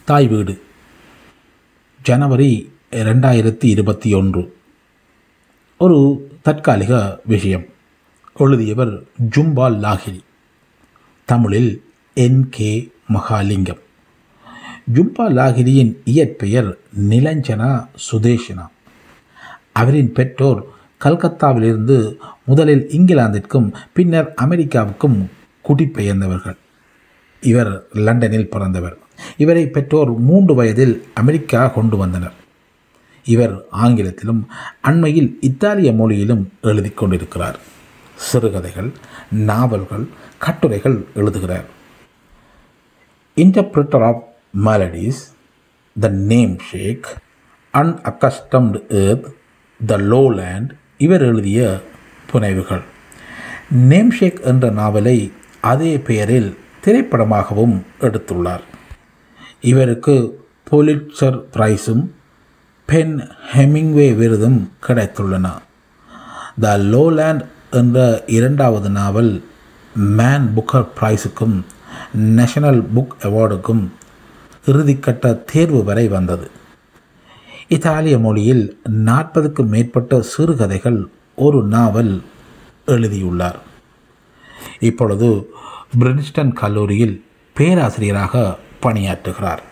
தாய் வீடு ஜனவரி ரெண்டாயிரத்தி இருபத்தி ஒன்று ஒரு தற்காலிக விஷயம் எழுதியவர் ஜும்பால் லாகிரி தமிழில் என் கே மகாலிங்கம் ஜும்பா லாகிரியின் இயற்பெயர் நிலஞ்சனா சுதேஷனா அவரின் பெற்றோர் கல்கத்தாவிலிருந்து முதலில் இங்கிலாந்திற்கும் பின்னர் அமெரிக்காவுக்கும் குடிபெயர்ந்தவர்கள் இவர் லண்டனில் பிறந்தவர் இவரை பெற்றோர் மூன்று வயதில் அமெரிக்கா கொண்டு வந்தனர் இவர் ஆங்கிலத்திலும் அண்மையில் இத்தாலிய மொழியிலும் எழுதி கொண்டிருக்கிறார் சிறுகதைகள் நாவல்கள் கட்டுரைகள் எழுதுகிறார் interpreter of melodies, the namesake, unaccustomed earth, the lowland இவர் எழுதிய புனைவுகள் நேம்ஷேக் என்ற நாவலை அதே பெயரில் திரைப்படமாகவும் எடுத்துள்ளார் இவருக்கு போலிட்சர் பிரைஸும் பென் ஹெமிங்வே விருதும் கிடைத்துள்ளன த லோலேண்ட் என்ற இரண்டாவது நாவல் மேன் புக்கர் பிரைஸுக்கும் நேஷனல் புக் அவார்டுக்கும் இறுதிக்கட்ட தேர்வு வரை வந்தது இத்தாலிய மொழியில் நாற்பதுக்கும் மேற்பட்ட சிறுகதைகள் ஒரு நாவல் எழுதியுள்ளார் இப்பொழுது பிரின்ஸ்டன் கல்லூரியில் பேராசிரியராக பணியாற்றுகிறார்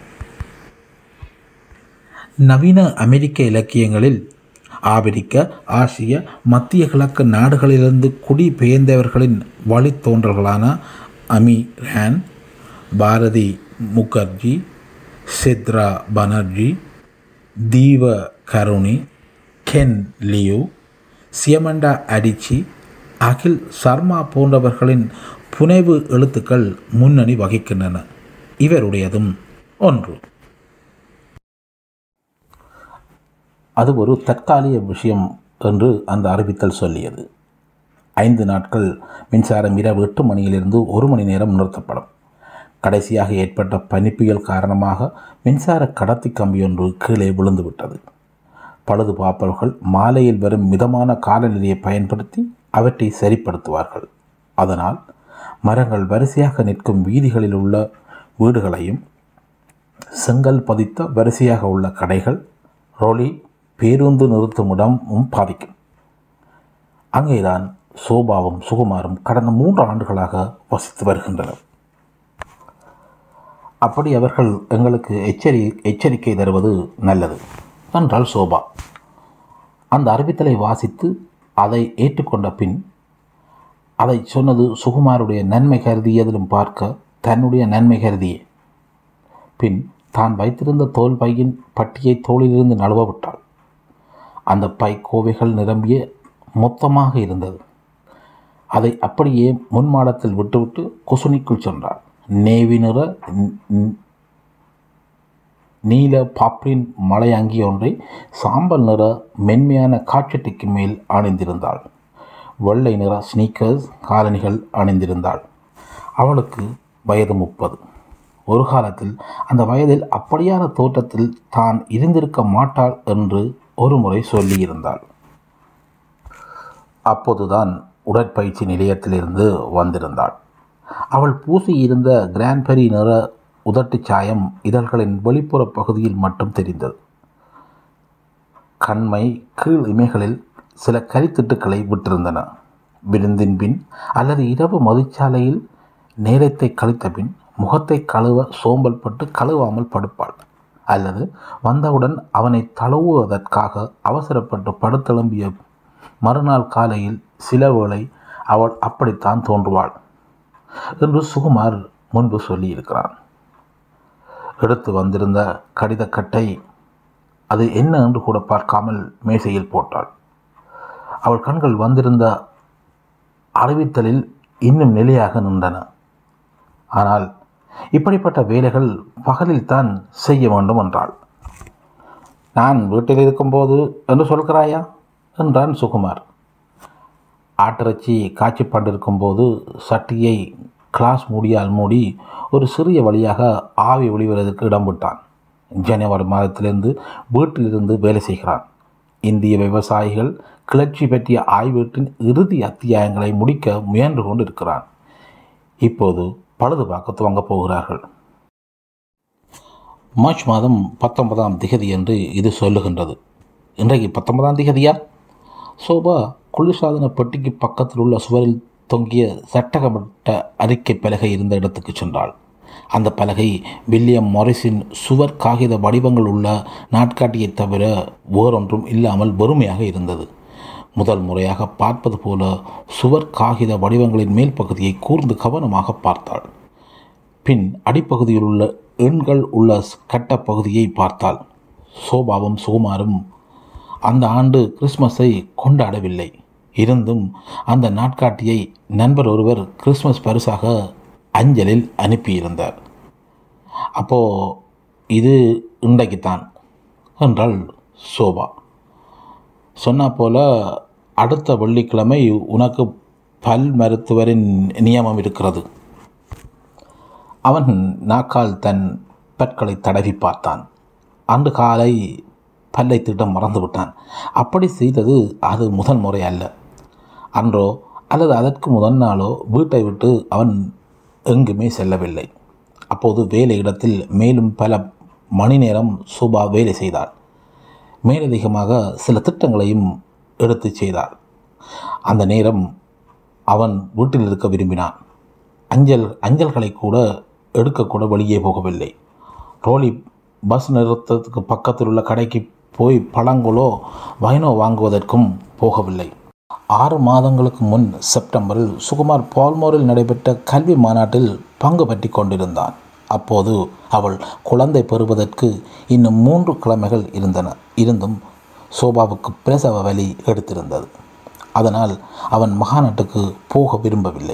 நவீன அமெரிக்க இலக்கியங்களில் ஆப்பிரிக்க ஆசிய மத்திய கிழக்கு நாடுகளிலிருந்து குடிபெயர்ந்தவர்களின் வழித்தோன்றல்களான அமி ரேன் Bharati Mukherjee Chitra Banerjee Divakaruni Ken Liu Chimamanda Adichie Akhil Sharma போன்றவர்களின் புனைவு எழுத்துக்கள் முன்னணி வகிக்கின்றன இவருடையதும் ஒன்று அது ஒரு தற்காலிக விஷயம் என்று அந்த அறிவித்தல் சொல்லியது ஐந்து நாட்கள் மின்சாரம் இரவு எட்டு மணியிலிருந்து ஒரு மணி நேரம் நிறுத்தப்படும் கடைசியாக ஏற்பட்ட பனிப்புயல் காரணமாக மின்சார கடத்தி கம்பியொன்று கீழே விழுந்துவிட்டது பழுது பார்ப்பவர்கள் மாலையில் வரும் மிதமான காலநிலையை பயன்படுத்தி அவற்றை சரிப்படுத்துவார்கள் அதனால் மரங்கள் வரிசையாக நிற்கும் வீதிகளில் உள்ள வீடுகளையும் செங்கல் பதித்த வரிசையாக உள்ள கடைகள் ரோலி பேருந்து நிறுத்துமிடமும் பாதிக்கும் அங்கேதான் சோபாவும் சுகுமாரும் கடந்த மூன்று ஆண்டுகளாக வசித்து வருகின்றனர் அப்படி அவர்கள் எங்களுக்கு எச்சரி எச்சரிக்கை தருவது நல்லது என்றால் சோபா அந்த அறிவித்தலை வாசித்து அதை ஏற்றுக்கொண்ட பின் அதை சொன்னது சுகுமாருடைய நன்மை கருதியதிலும் பார்க்க தன்னுடைய நன்மை கருதியே பின் தான் வைத்திருந்த தோல் பையின் பட்டியை தோளிலிருந்து நழுவ விட்டாள் அந்த பை கோவைகள் நிரம்பிய மொத்தமாக இருந்தது அதை அப்படியே முன்மாடத்தில் விட்டுவிட்டு குசுனிக்குள் சென்றாள் நேவி நிற நீல பாப்ரின் மலை அங்கி ஒன்றை சாம்பல் நிற மென்மையான காட்சட்டிக்கு மேல் அணிந்திருந்தாள் வெள்ளை நிற ஸ்னீக்கர்ஸ் காலணிகள் அணிந்திருந்தாள் அவளுக்கு வயது முப்பது ஒரு காலத்தில் அந்த வயதில் அப்படியான தோற்றத்தில் தான் இருந்திருக்க மாட்டாள் என்று ஒரு முறை சொல்லியிருந்தாள் அப்போதுதான் உடற்பயிற்சி நிலையத்திலிருந்து வந்திருந்தாள் அவள் பூசியிருந்த கிரான்பெரி நிற உதட்டு சாயம் இதழ்களின் வெளிப்புற பகுதியில் மட்டும் தெரிந்தது கண்மை கீழ் இமைகளில் சில கரித்திட்டுக்களை விட்டிருந்தன விருந்தின் பின் அல்லது இரவு மதுச்சாலையில் நேரத்தை கழித்த பின் முகத்தை கழுவ சோம்பல் பட்டு கழுவாமல் படுப்பாள் அல்லது வந்தவுடன் அவனை தழுவுவதற்காக அவசரப்பட்டு படுத்தெழும்பிய மறுநாள் காலையில் சில வேளை அவள் அப்படித்தான் தோன்றுவாள் என்று சுகுமார் முன்பு சொல்லியிருக்கிறான் எடுத்து வந்திருந்த கடிதக்கட்டை அது என்ன என்று கூட பார்க்காமல் மேசையில் போட்டாள் அவள் கண்கள் வந்திருந்த அறிவித்தலில் இன்னும் நிலையாக நின்றன ஆனால் இப்படிப்பட்ட வேலைகள் பகலில் தான் செய்ய வேண்டும் என்றாள் நான் வீட்டில் இருக்கும்போது என்று சொல்கிறாயா என்றான் சுகுமார் ஆட்டிறைச்சி காய்ச்சி கொண்டிருக்கும்போது சட்டியை கிளாஸ் மூடியால் மூடி ஒரு சிறிய வழியாக ஆவி வெளிவருவதற்கு இடம் விட்டான் ஜனவரி மாதத்திலிருந்து வீட்டிலிருந்து வேலை செய்கிறான் இந்திய விவசாயிகள் கிளர்ச்சி பற்றிய ஆய்வீட்டின் இறுதி அத்தியாயங்களை முடிக்க முயன்று கொண்டு இருக்கிறான் இப்போது பழுது பார்க்க துவங்கப் போகிறார்கள் மார்ச் மாதம் பத்தொன்பதாம் திகதி என்று இது சொல்லுகின்றது இன்றைக்கு பத்தொன்பதாம் திகதியா சோபா குளிர்சாதன பெட்டிக்கு பக்கத்தில் உள்ள சுவரில் தொங்கிய சட்டகப்பட்ட அறிக்கை பலகை இருந்த இடத்துக்கு சென்றாள் அந்த பலகை வில்லியம் மொரிஸின் சுவர் காகித வடிவங்கள் உள்ள நாட்காட்டியை தவிர வேறொன்றும் இல்லாமல் வெறுமையாக இருந்தது முதல் முறையாக பார்ப்பது போல சுவர் காகித வடிவங்களின் மேல் பகுதியை கூர்ந்து கவனமாக பார்த்தாள் பின் அடிப்பகுதியில் உள்ள எண்கள் உள்ள கட்ட பகுதியை பார்த்தாள் சோபாவும் சுகுமாரும் அந்த ஆண்டு கிறிஸ்மஸை கொண்டாடவில்லை இருந்தும் அந்த நாட்காட்டியை நண்பர் ஒருவர் கிறிஸ்மஸ் பரிசாக அஞ்சலில் அனுப்பியிருந்தார் அப்போது இது இன்றைக்குத்தான் என்றாள் சோபா சொன்னா போல அடுத்த வெள்ளிக்கிழமை உனக்கு பல் மருத்துவரின் நியமம் இருக்கிறது அவன் நாக்கால் தன் பற்களை தடவி பார்த்தான் அன்று காலை பல்லை திட்டம் மறந்துவிட்டான் அப்படி செய்தது அது முதல் முறை அல்ல அன்றோ அல்லது அதற்கு முதல் நாளோ வீட்டை விட்டு அவன் எங்குமே செல்லவில்லை அப்போது வேலையிடத்தில் மேலும் பல மணி நேரம் சூபா வேலை செய்தாள் மேலதிகமாக சில திட்டங்களையும் எடுத்து செய்தாள் அந்த நேரம் அவன் வீட்டில் இருக்க விரும்பினான் அஞ்சல் அஞ்சல்களை கூட எடுக்கக்கூட வெளியே போகவில்லை ரோலி பஸ் நிறுத்தத்துக்கு பக்கத்தில் உள்ள கடைக்கு போய் பழங்களோ வைனோ வாங்குவதற்கும் போகவில்லை ஆறு மாதங்களுக்கு முன் செப்டம்பரில் சுகுமார் பால்மோரில் நடைபெற்ற கல்வி மாநாட்டில் பங்கு பற்றி கொண்டிருந்தான் அப்போது அவள் குழந்தை பெறுவதற்கு இன்னும் மூன்று கிழமைகள் இருந்தன இருந்தும் சோபாவுக்கு பிரசவ வலி எடுத்திருந்தது அதனால் அவன் மகாநாட்டுக்கு போக விரும்பவில்லை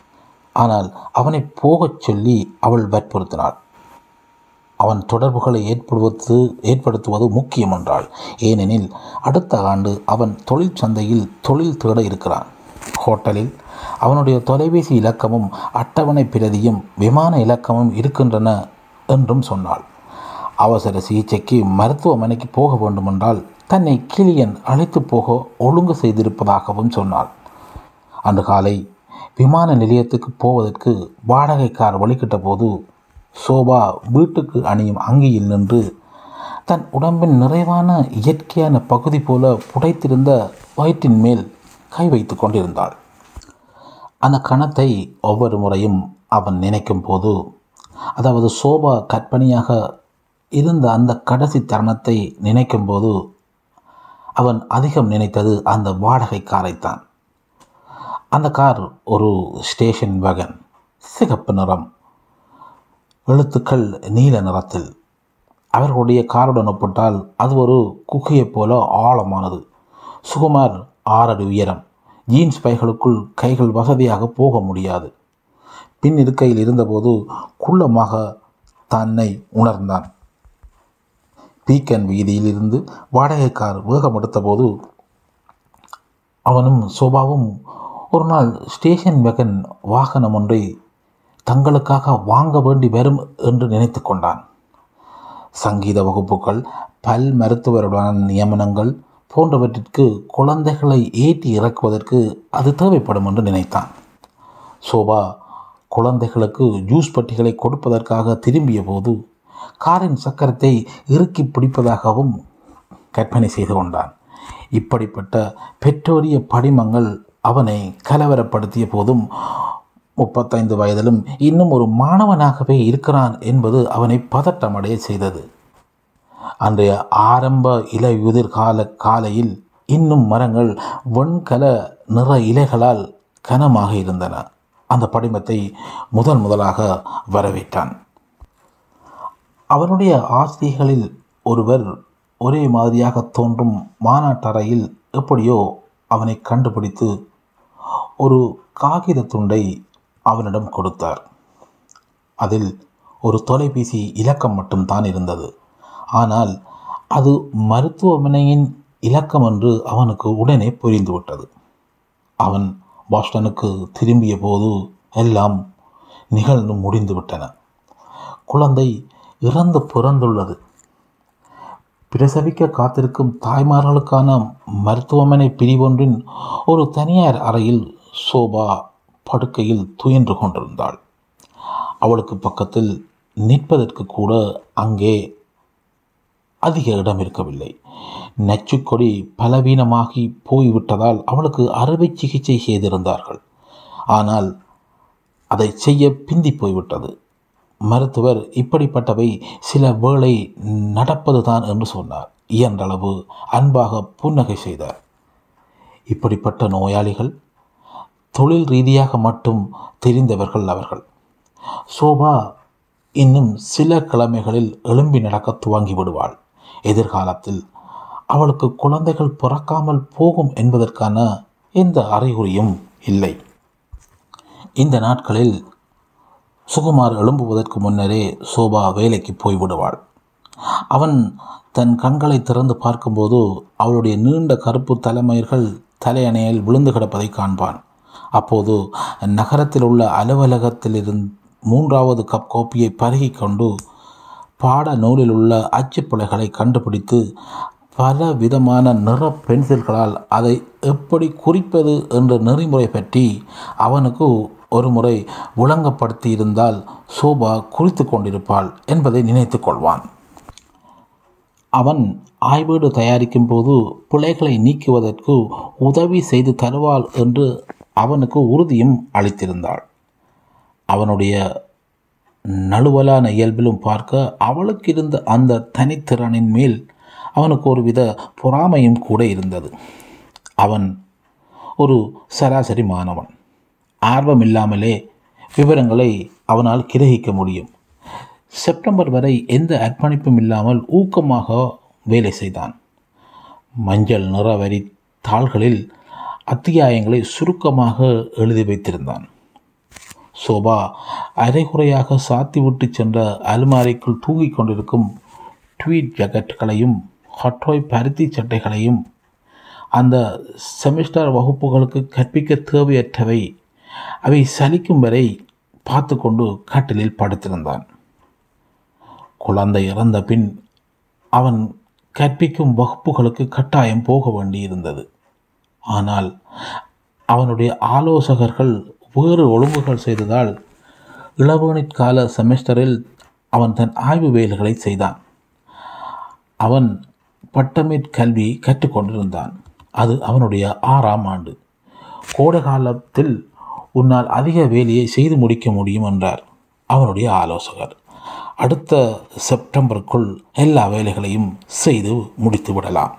ஆனால் அவனை போகச் சொல்லி அவள் வற்புறுத்தினாள் அவன் தொடர்புகளை ஏற்படுவது ஏற்படுத்துவது முக்கியம் என்றாள் ஏனெனில் அடுத்த ஆண்டு அவன் தொழிற்சந்தையில் தொழில் தேட இருக்கிறான் ஹோட்டலில் அவனுடைய தொலைபேசி இலக்கமும் அட்டவணை பிரதியும் விமான இலக்கமும் இருக்கின்றன என்றும் சொன்னாள் அவசர சிகிச்சைக்கு மருத்துவமனைக்கு போக வேண்டுமென்றால் தன்னை கிளியன் அழைத்து போக ஒழுங்கு செய்திருப்பதாகவும் சொன்னாள் அன்று காலை விமான நிலையத்துக்கு போவதற்கு வாடகைக்கார் வழிகிட்ட போது சோபா வீட்டுக்கு அணியும் அங்கியில் நின்று தன் உடம்பின் நிறைவான இயற்கையான பகுதி போல புடைத்திருந்த வயிற்றின் மேல் கை வைத்து கொண்டிருந்தாள் அந்த கணத்தை ஒவ்வொரு முறையும் அவன் நினைக்கும் போது அதாவது சோபா கற்பனையாக இருந்த அந்த கடைசி தருணத்தை நினைக்கும் போது அவன் அதிகம் நினைத்தது அந்த வாடகை காரைத்தான் அந்த கார் ஒரு ஸ்டேஷன் வேகன் சிகப்பு நிறம் எழுத்துக்கள் நீல நிறத்தில் அவர்களுடைய காருடன் ஒப்பிட்டால் அது ஒரு குகையைப் போல ஆழமானது சுகுமார் ஆறடி உயரம் ஜீன்ஸ் பைகளுக்குள் கைகள் வசதியாக போக முடியாது பின் இருக்கையில் இருந்தபோது குள்ளமாக தன்னை உணர்ந்தான் பீக்கன் வீதியில் இருந்து வாடகைக்கார் வேகம் எடுத்தபோது அவனும் சோபாவும் ஒரு நாள் ஸ்டேஷன் வெகன் வாகனம் ஒன்றை தங்களுக்காக வாங்க வேண்டி வரும் என்று நினைத்து கொண்டான் சங்கீத வகுப்புகள் பல் மருத்துவருடான நியமனங்கள் போன்றவற்றிற்கு குழந்தைகளை ஏற்றி இறக்குவதற்கு அது தேவைப்படும் என்று நினைத்தான் சோபா குழந்தைகளுக்கு ஜூஸ் பட்டிகளை கொடுப்பதற்காக திரும்பிய போது காரின் சக்கரத்தை இறுக்கி பிடிப்பதாகவும் கற்பனை செய்து கொண்டான் இப்படிப்பட்ட பெற்றோரிய படிமங்கள் அவனை கலவரப்படுத்திய போதும் முப்பத்தைந்து வயதிலும் இன்னும் ஒரு மாணவனாகவே இருக்கிறான் என்பது அவனை பதட்டமடைய செய்தது அன்றைய ஆரம்ப இலையுதிர் கால காலையில் இன்னும் மரங்கள் வெண்கல நிற இலைகளால் கனமாக இருந்தன அந்த படிமத்தை முதல் முதலாக வரவேற்றான் அவனுடைய ஆசிரியர்களில் ஒருவர் ஒரே மாதிரியாக தோன்றும் மாநாட்டறையில் எப்படியோ அவனை கண்டுபிடித்து ஒரு காகித துண்டை அவனிடம் கொடுத்தார் அதில் ஒரு தொலைபேசி இலக்கம் மட்டும்தான் இருந்தது ஆனால் அது மருத்துவமனையின் இலக்கம் என்று அவனுக்கு உடனே புரிந்துவிட்டது அவன் பாஸ்டனுக்கு திரும்பிய போது எல்லாம் நிகழ்ந்து முடிந்துவிட்டன குழந்தை இறந்து பிறந்துள்ளது பிரசவிக்க காத்திருக்கும் தாய்மார்களுக்கான மருத்துவமனை பிரிவொன்றின் ஒரு தனியார் அறையில் சோபா படுக்கையில் துயன்று கொண்டிருந்தாள் அவளுக்கு பக்கத்தில் நிற்பதற்கு கூட அங்கே அதிக இடம் இருக்கவில்லை நச்சுக்கொடி பலவீனமாகி போய்விட்டதால் அவளுக்கு அறுவை சிகிச்சை செய்திருந்தார்கள் ஆனால் அதை செய்ய பிந்தி போய்விட்டது மருத்துவர் இப்படிப்பட்டவை சில வேளை நடப்பதுதான் என்று சொன்னார் இயன்றளவு அன்பாக புன்னகை செய்தார் இப்படிப்பட்ட நோயாளிகள் தொழில் ரீதியாக மட்டும் தெரிந்தவர்கள் அவர்கள் சோபா இன்னும் சில கிழமைகளில் எழும்பி நடக்க துவங்கி விடுவாள் எதிர்காலத்தில் அவளுக்கு குழந்தைகள் பிறக்காமல் போகும் என்பதற்கான எந்த அறிகுறியும் இல்லை இந்த நாட்களில் சுகுமார் எழும்புவதற்கு முன்னரே சோபா வேலைக்கு போய்விடுவாள் அவன் தன் கண்களை திறந்து பார்க்கும்போது அவளுடைய நீண்ட கருப்பு தலைமயிர்கள் தலையணையில் விழுந்து கிடப்பதை காண்பான் அப்போது நகரத்தில் உள்ள அலுவலகத்திலிருந்து மூன்றாவது கப் கோப்பியை பருகி கொண்டு பாட நூலில் உள்ள அச்சுப்பிழைகளை கண்டுபிடித்து பல விதமான நிற பென்சில்களால் அதை எப்படி குறிப்பது என்ற நெறிமுறை பற்றி அவனுக்கு ஒரு முறை விளங்கப்படுத்தி இருந்தால் சோபா குறித்து கொண்டிருப்பாள் என்பதை நினைத்து கொள்வான் அவன் ஆய்வீடு தயாரிக்கும் போது பிழைகளை நீக்குவதற்கு உதவி செய்து தருவாள் என்று அவனுக்கு உறுதியும் அளித்திருந்தாள் அவனுடைய நழுவலான இயல்பிலும் பார்க்க அவளுக்கு இருந்த அந்த தனித்திறனின் மேல் அவனுக்கு ஒருவித பொறாமையும் கூட இருந்தது அவன் ஒரு சராசரி மாணவன் ஆர்வம் இல்லாமலே விவரங்களை அவனால் கிரகிக்க முடியும் செப்டம்பர் வரை எந்த அர்ப்பணிப்பும் இல்லாமல் ஊக்கமாக வேலை செய்தான் மஞ்சள் நிற வரி தாள்களில் அத்தியாயங்களை சுருக்கமாக எழுதி வைத்திருந்தான் சோபா அரைகுறையாக சாத்திவிட்டு சென்ற அலுமாரிக்குள் தூங்கிக் கொண்டிருக்கும் ட்வீட் ஜக்கெட்டுகளையும் ஹட்ரோய் பருத்தி சட்டைகளையும் அந்த செமிஸ்டர் வகுப்புகளுக்கு கற்பிக்க தேவையற்றவை அவை சலிக்கும் வரை பார்த்து கொண்டு கட்டிலில் படுத்திருந்தான் குழந்தை இறந்த பின் அவன் கற்பிக்கும் வகுப்புகளுக்கு கட்டாயம் போக வேண்டியிருந்தது ஆனால் அவனுடைய ஆலோசகர்கள் வேறு ஒழுங்குகள் செய்ததால் இளவேணிற்கால செமஸ்டரில் அவன் தன் ஆய்வு வேலைகளை செய்தான் அவன் பட்டமேற் கல்வி கற்றுக்கொண்டிருந்தான் அது அவனுடைய ஆறாம் ஆண்டு கோடை காலத்தில் உன்னால் அதிக வேலையை செய்து முடிக்க முடியும் என்றார் அவனுடைய ஆலோசகர் அடுத்த செப்டம்பருக்குள் எல்லா வேலைகளையும் செய்து முடித்து விடலாம்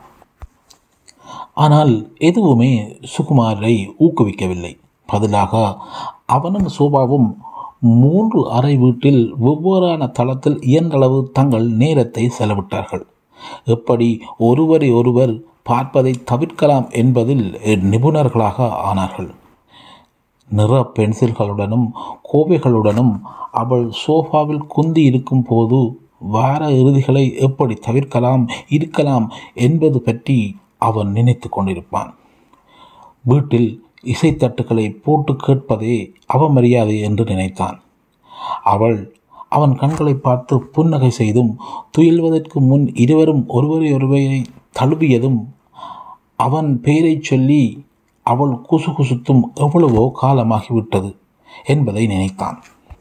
ஆனால் எதுவுமே சுகுமாரை ஊக்குவிக்கவில்லை பதிலாக அவனும் சோபாவும் மூன்று அறை வீட்டில் வெவ்வேறான தளத்தில் இயன்றளவு தங்கள் நேரத்தை செலவிட்டார்கள் எப்படி ஒருவரை ஒருவர் பார்ப்பதை தவிர்க்கலாம் என்பதில் நிபுணர்களாக ஆனார்கள் நிற பென்சில்களுடனும் கோவைகளுடனும் அவள் சோஃபாவில் குந்தி இருக்கும் போது வார இறுதிகளை எப்படி தவிர்க்கலாம் இருக்கலாம் என்பது பற்றி அவன் நினைத்து கொண்டிருப்பான் வீட்டில் இசைத்தட்டுகளை போட்டு கேட்பதே அவமரியாதை என்று நினைத்தான் அவள் அவன் கண்களை பார்த்து புன்னகை செய்தும் துயில்வதற்கு முன் இருவரும் ஒருவரை ஒருவரை தழுவியதும் அவன் பெயரை சொல்லி அவள் குசுகுசுத்தும் எவ்வளவோ காலமாகிவிட்டது என்பதை நினைத்தான்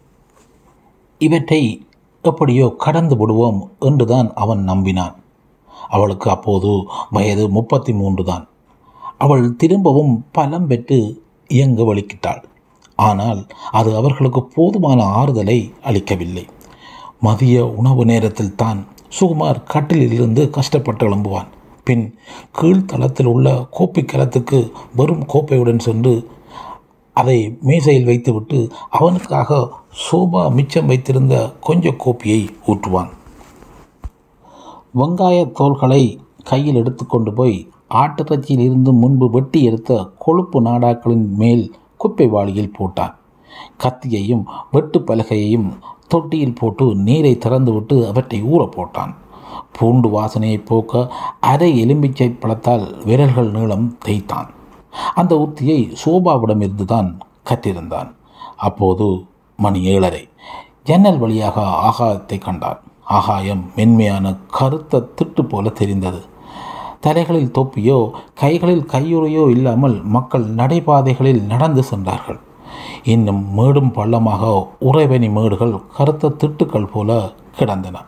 இவற்றை எப்படியோ கடந்து விடுவோம் என்றுதான் அவன் நம்பினான் அவளுக்கு அப்போது வயது முப்பத்தி மூன்று தான் அவள் திரும்பவும் பலம் பெற்று இயங்க வலிக்கிட்டாள் ஆனால் அது அவர்களுக்கு போதுமான ஆறுதலை அளிக்கவில்லை மதிய உணவு நேரத்தில் தான் சுகுமார் கட்டிலிருந்து கஷ்டப்பட்டு எழும்புவான் பின் கீழ்த்தளத்தில் உள்ள கோப்பை கலத்துக்கு வெறும் கோப்பையுடன் சென்று அதை மேசையில் வைத்துவிட்டு அவனுக்காக சோபா மிச்சம் வைத்திருந்த கொஞ்ச கோப்பியை ஊற்றுவான் வெங்காய தோள்களை கையில் எடுத்துக்கொண்டு போய் ஆட்டிறைச்சியில் இருந்து முன்பு வெட்டி எடுத்த கொழுப்பு நாடாக்களின் மேல் குப்பை வாளியில் போட்டான் கத்தியையும் வெட்டு பலகையையும் தொட்டியில் போட்டு நீரை திறந்துவிட்டு அவற்றை ஊற போட்டான் பூண்டு வாசனையை போக்க அரை எலும்பிச்சை பழத்தால் விரல்கள் நீளம் தேய்த்தான் அந்த உத்தியை சோபாவிடமிருந்து தான் கற்றிருந்தான் அப்போது மணி ஏழரை ஜன்னல் வழியாக ஆகாயத்தை கண்டான் ஆகாயம் மென்மையான கருத்த திட்டு போல தெரிந்தது தலைகளில் தொப்பியோ கைகளில் கையுறையோ இல்லாமல் மக்கள் நடைபாதைகளில் நடந்து சென்றார்கள் இன்னும் மேடும் பள்ளமாக உறைபனி மேடுகள் கருத்த திட்டுக்கள் போல கிடந்தன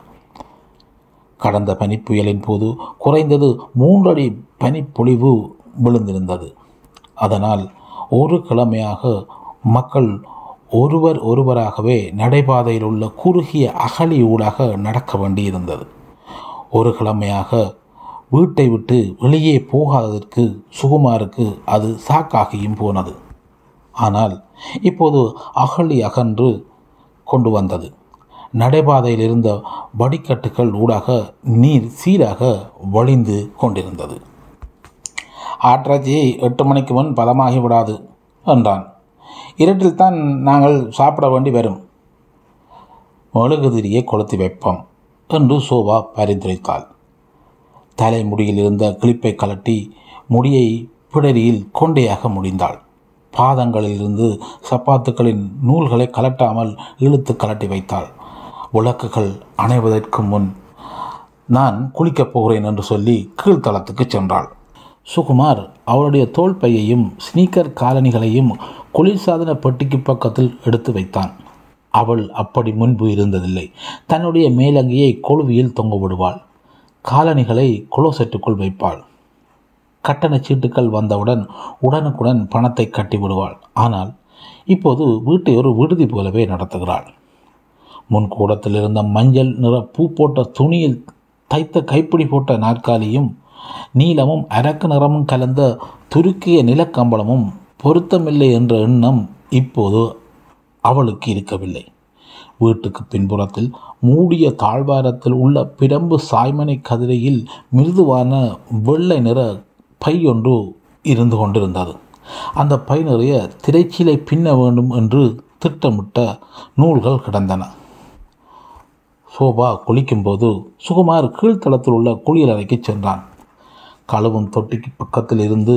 கடந்த பனிப்புயலின் போது குறைந்தது மூன்றடி பனிப்பொழிவு விழுந்திருந்தது அதனால் ஒரு கிழமையாக மக்கள் ஒருவர் ஒருவராகவே நடைபாதையில் உள்ள குறுகிய அகழி ஊடாக நடக்க வேண்டியிருந்தது ஒரு கிழமையாக வீட்டை விட்டு வெளியே போகாததற்கு சுகுமாருக்கு அது சாக்காகியும் போனது ஆனால் இப்போது அகழி அகன்று கொண்டு வந்தது நடைபாதையில் இருந்த வடிக்கட்டுகள் ஊடாக நீர் சீராக வழிந்து கொண்டிருந்தது ஆற்றாச்சி எட்டு மணிக்கு முன் பதமாகி விடாது என்றான் இருட்டில்தான் நாங்கள் சாப்பிட வேண்டி வரும் மெழுகுதிரியை கொளுத்தி வைப்போம் என்று சோபா பரிந்துரைத்தாள் தலைமுடியில் இருந்த கிளிப்பை கலட்டி முடியை பிடரியில் கொண்டையாக முடிந்தாள் பாதங்களிலிருந்து சப்பாத்துக்களின் நூல்களை கலட்டாமல் இழுத்து கலட்டி வைத்தாள் விளக்குகள் அணைவதற்கு முன் நான் குளிக்கப் போகிறேன் என்று சொல்லி கீழ்த்தளத்துக்கு சென்றாள் சுகுமார் அவளுடைய தோல் பையையும் ஸ்னீக்கர் காலணிகளையும் குளிர்சாதன பெட்டிக்கு பக்கத்தில் எடுத்து வைத்தான் அவள் அப்படி முன்பு இருந்ததில்லை தன்னுடைய மேலங்கியை கொழுவியில் தொங்க விடுவாள் காலணிகளை குளோசெட்டுக்குள் வைப்பாள் கட்டண சீட்டுகள் வந்தவுடன் உடனுக்குடன் பணத்தை கட்டி விடுவாள் ஆனால் இப்போது வீட்டை ஒரு விடுதி போலவே நடத்துகிறாள் முன்கூடத்தில் இருந்த மஞ்சள் நிற பூ போட்ட துணியில் தைத்த கைப்பிடி போட்ட நாற்காலியும் நீலமும் அரக்கு நிறமும் கலந்த துருக்கிய நிலக்கம்பளமும் பொருத்தமில்லை என்ற எண்ணம் இப்போது அவளுக்கு இருக்கவில்லை வீட்டுக்கு பின்புறத்தில் மூடிய தாழ்வாரத்தில் உள்ள பிரம்பு சாய்மனை கதிரையில் மிருதுவான வெள்ளை நிற பை ஒன்று இருந்து கொண்டிருந்தது அந்த பை நிறைய திரைச்சீலை பின்ன வேண்டும் என்று திட்டமிட்ட நூல்கள் கிடந்தன சோபா குளிக்கும்போது சுகுமார் கீழ்த்தளத்தில் உள்ள குளியலறைக்கு சென்றான் கழுவும் தொட்டிக்கு பக்கத்தில் இருந்து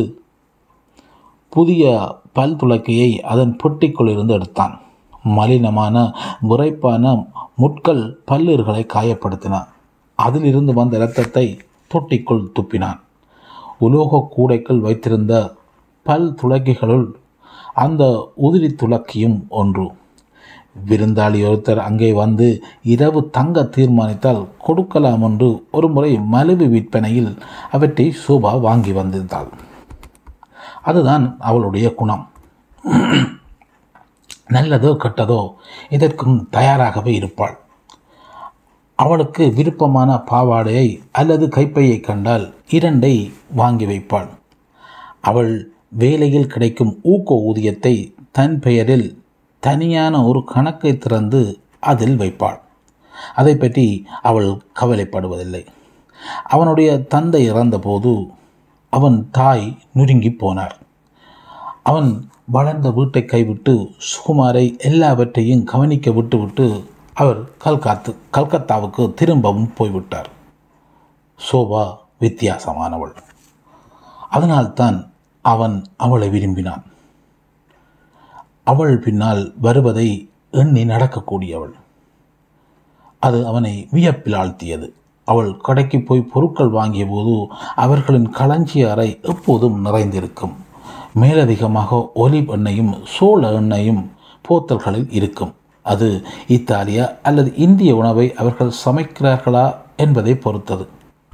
புதிய பல் துளக்கியை அதன் பொட்டிக்குள் இருந்து எடுத்தான் மலினமான விரைப்பான முட்கள் பல்லீர்களை காயப்படுத்தின அதிலிருந்து வந்த இரத்தத்தை தொட்டிக்குள் துப்பினான் உலோக கூடைக்குள் வைத்திருந்த பல் துளக்கிகளுள் அந்த உதிரி துளக்கியும் ஒன்று விருந்தாளி ஒருத்தர் அங்கே வந்து இரவு தங்க தீர்மானித்தால் கொடுக்கலாம் என்று ஒரு முறை மலிவு விற்பனையில் அவற்றை சோபா வாங்கி வந்திருந்தாள் அதுதான் அவளுடைய குணம் நல்லதோ கெட்டதோ இதற்கும் தயாராகவே இருப்பாள் அவளுக்கு விருப்பமான பாவாடையை அல்லது கைப்பையை கண்டால் இரண்டை வாங்கி வைப்பாள் அவள் வேலையில் கிடைக்கும் ஊக்க ஊதியத்தை தன் பெயரில் தனியான ஒரு கணக்கை திறந்து அதில் வைப்பாள் அதை பற்றி அவள் கவலைப்படுவதில்லை அவனுடைய தந்தை இறந்தபோது அவன் தாய் நுருங்கி போனார் அவன் வளர்ந்த வீட்டை கைவிட்டு சுகுமாரை எல்லாவற்றையும் கவனிக்க விட்டுவிட்டு அவர் கல்காத்து கல்கத்தாவுக்கு திரும்பவும் போய்விட்டார் சோபா வித்தியாசமானவள் அதனால்தான் அவன் அவளை விரும்பினான் அவள் பின்னால் வருவதை எண்ணி நடக்கக்கூடியவள் அது அவனை வியப்பில் ஆழ்த்தியது அவள் கடைக்கு போய் பொருட்கள் வாங்கிய போது அவர்களின் களஞ்சிய அறை எப்போதும் நிறைந்திருக்கும் மேலதிகமாக ஒலிவ் எண்ணெயும் சோள எண்ணெயும் போத்தல்களில் இருக்கும் அது இத்தாலியா அல்லது இந்திய உணவை அவர்கள் சமைக்கிறார்களா என்பதை பொறுத்தது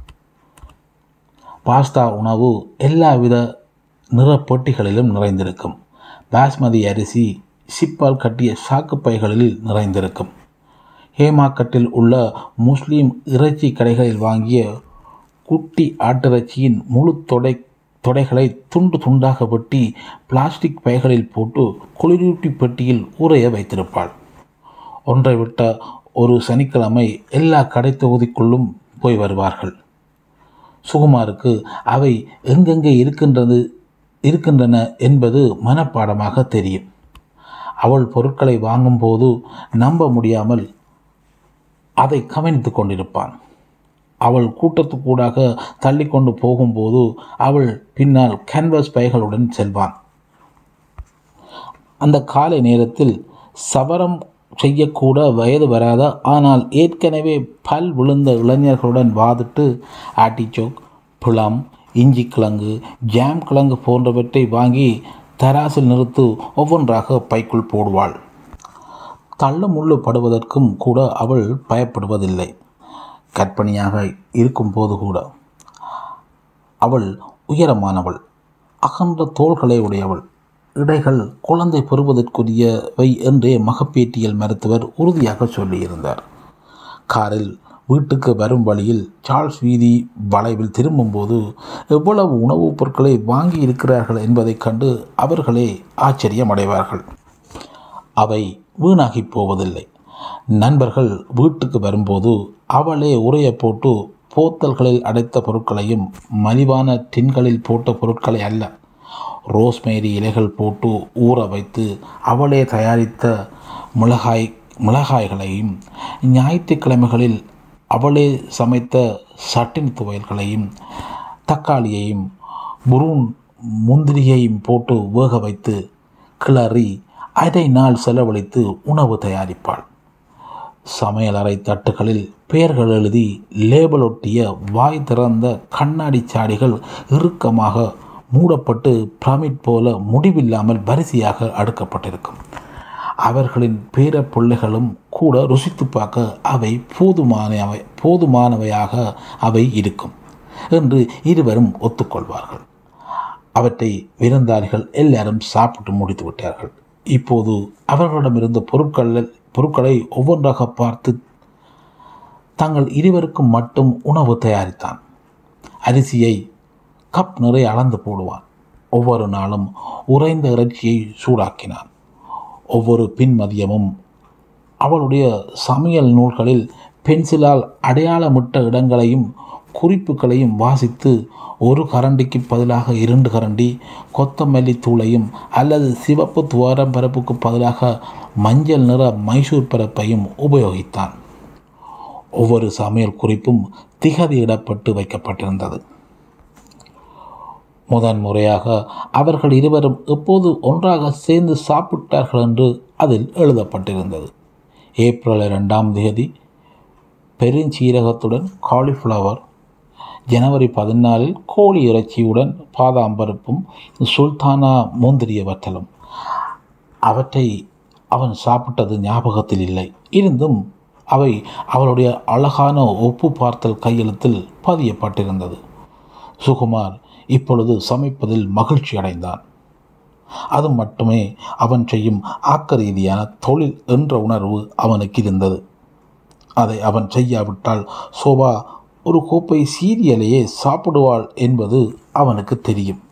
பாஸ்தா உணவு எல்லாவித நிறப்பொட்டிகளிலும் நிறைந்திருக்கும் பாஸ்மதி அரிசி சிப்பால் கட்டிய சாக்குப்பைகளில் நிறைந்திருக்கும் ஹேமாக்கட்டில் உள்ள முஸ்லீம் இறைச்சி கடைகளில் வாங்கிய குட்டி ஆட்டிறைச்சியின் முழு தொடை தொடைகளை துண்டு துண்டாக வெட்டி பிளாஸ்டிக் பைகளில் போட்டு குளிரூட்டி பெட்டியில் ஊறைய வைத்திருப்பாள் ஒன்றை விட்ட ஒரு சனிக்கிழமை எல்லா கடை தொகுதிக்குள்ளும் போய் வருவார்கள் சுகுமாருக்கு அவை எங்கெங்கே இருக்கின்றது இருக்கின்றன என்பது மனப்பாடமாக தெரியும் அவள் பொருட்களை வாங்கும்போது நம்ப முடியாமல் அதை கவனித்து கொண்டிருப்பான் அவள் கூட்டத்துக்கூடாக தள்ளி கொண்டு போகும்போது அவள் பின்னால் கேன்வஸ் பைகளுடன் செல்வான் அந்த காலை நேரத்தில் சவரம் செய்யக்கூட வயது வராத ஆனால் ஏற்கனவே பல் விழுந்த இளைஞர்களுடன் வாதிட்டு ஆட்டிச்சோக் புளம் இஞ்சி கிழங்கு ஜாம் கிழங்கு போன்றவற்றை வாங்கி தராசில் நிறுத்து ஒவ்வொன்றாக பைக்குள் போடுவாள் தள்ளு முள்ளு படுவதற்கும் கூட அவள் பயப்படுவதில்லை கற்பனையாக இருக்கும்போது கூட அவள் உயரமானவள் அகன்ற தோள்களை உடையவள் இடைகள் குழந்தை பெறுவதற்குரியவை என்றே மகப்பேட்டியல் மருத்துவர் உறுதியாக சொல்லியிருந்தார் காரில் வீட்டுக்கு வரும் வழியில் சார்ல்ஸ் வீதி வளைவில் திரும்பும்போது எவ்வளவு உணவுப் பொருட்களை வாங்கி இருக்கிறார்கள் என்பதைக் கண்டு அவர்களே ஆச்சரியமடைவார்கள் அவை வீணாகி போவதில்லை நண்பர்கள் வீட்டுக்கு வரும்போது அவளே உரைய போட்டு போத்தல்களில் அடைத்த பொருட்களையும் மலிவான டின்களில் போட்ட பொருட்களை அல்ல ரோஸ்மேரி இலைகள் போட்டு ஊற வைத்து அவளே தயாரித்த மிளகாய் மிளகாய்களையும் ஞாயிற்றுக்கிழமைகளில் அவளே சமைத்த சட்டின் துவையல்களையும் தக்காளியையும் புரூன் முந்திரியையும் போட்டு வேக வைத்து கிளறி அதை நாள் செலவழித்து உணவு தயாரிப்பாள் சமையலறை தட்டுகளில் பெயர்கள் எழுதி லேபிள் ஒட்டிய வாய் திறந்த கண்ணாடி சாடிகள் இறுக்கமாக மூடப்பட்டு பிரமிட் போல முடிவில்லாமல் வரிசையாக அடுக்கப்பட்டிருக்கும் அவர்களின் பேர பிள்ளைகளும் கூட ருசித்து பார்க்க அவை போதுமானவை போதுமானவையாக அவை இருக்கும் என்று இருவரும் ஒத்துக்கொள்வார்கள் அவற்றை விருந்தாளிகள் எல்லாரும் சாப்பிட்டு முடித்து விட்டார்கள் இப்போது அவர்களிடமிருந்த பொருட்கள் பொருட்களை ஒவ்வொன்றாக பார்த்து தங்கள் இருவருக்கும் மட்டும் உணவு தயாரித்தான் அரிசியை கப் நிறைய அளந்து போடுவான் ஒவ்வொரு நாளும் உறைந்த இறைச்சியை சூடாக்கினான் ஒவ்வொரு பின்மதியமும் அவளுடைய சமையல் நூல்களில் பென்சிலால் அடையாளமிட்ட இடங்களையும் குறிப்புகளையும் வாசித்து ஒரு கரண்டிக்கு பதிலாக இரண்டு கரண்டி கொத்தமல்லி தூளையும் அல்லது சிவப்பு துவாரம் பரப்புக்கு பதிலாக மஞ்சள் நிற மைசூர் பரப்பையும் உபயோகித்தான் ஒவ்வொரு சமையல் குறிப்பும் திகதியிடப்பட்டு வைக்கப்பட்டிருந்தது முதன் முறையாக அவர்கள் இருவரும் எப்போது ஒன்றாக சேர்ந்து சாப்பிட்டார்கள் என்று அதில் எழுதப்பட்டிருந்தது ஏப்ரல் இரண்டாம் தேதி பெருஞ்சீரகத்துடன் காலிஃப்ளவர் ஜனவரி பதினாலில் கோழி இறைச்சியுடன் பாதாம் பருப்பும் சுல்தானா முந்திரிய வற்றலும் அவற்றை அவன் சாப்பிட்டது ஞாபகத்தில் இல்லை இருந்தும் அவை அவளுடைய அழகான ஒப்பு பார்த்தல் கையெழுத்தில் பதியப்பட்டிருந்தது சுகுமார் இப்பொழுது சமைப்பதில் மகிழ்ச்சி அடைந்தான் அது மட்டுமே அவன் செய்யும் ஆக்க ரீதியான தொழில் என்ற உணர்வு அவனுக்கு இருந்தது அதை அவன் செய்யாவிட்டால் சோபா ஒரு கோப்பை சீரியலையே சாப்பிடுவாள் என்பது அவனுக்கு தெரியும்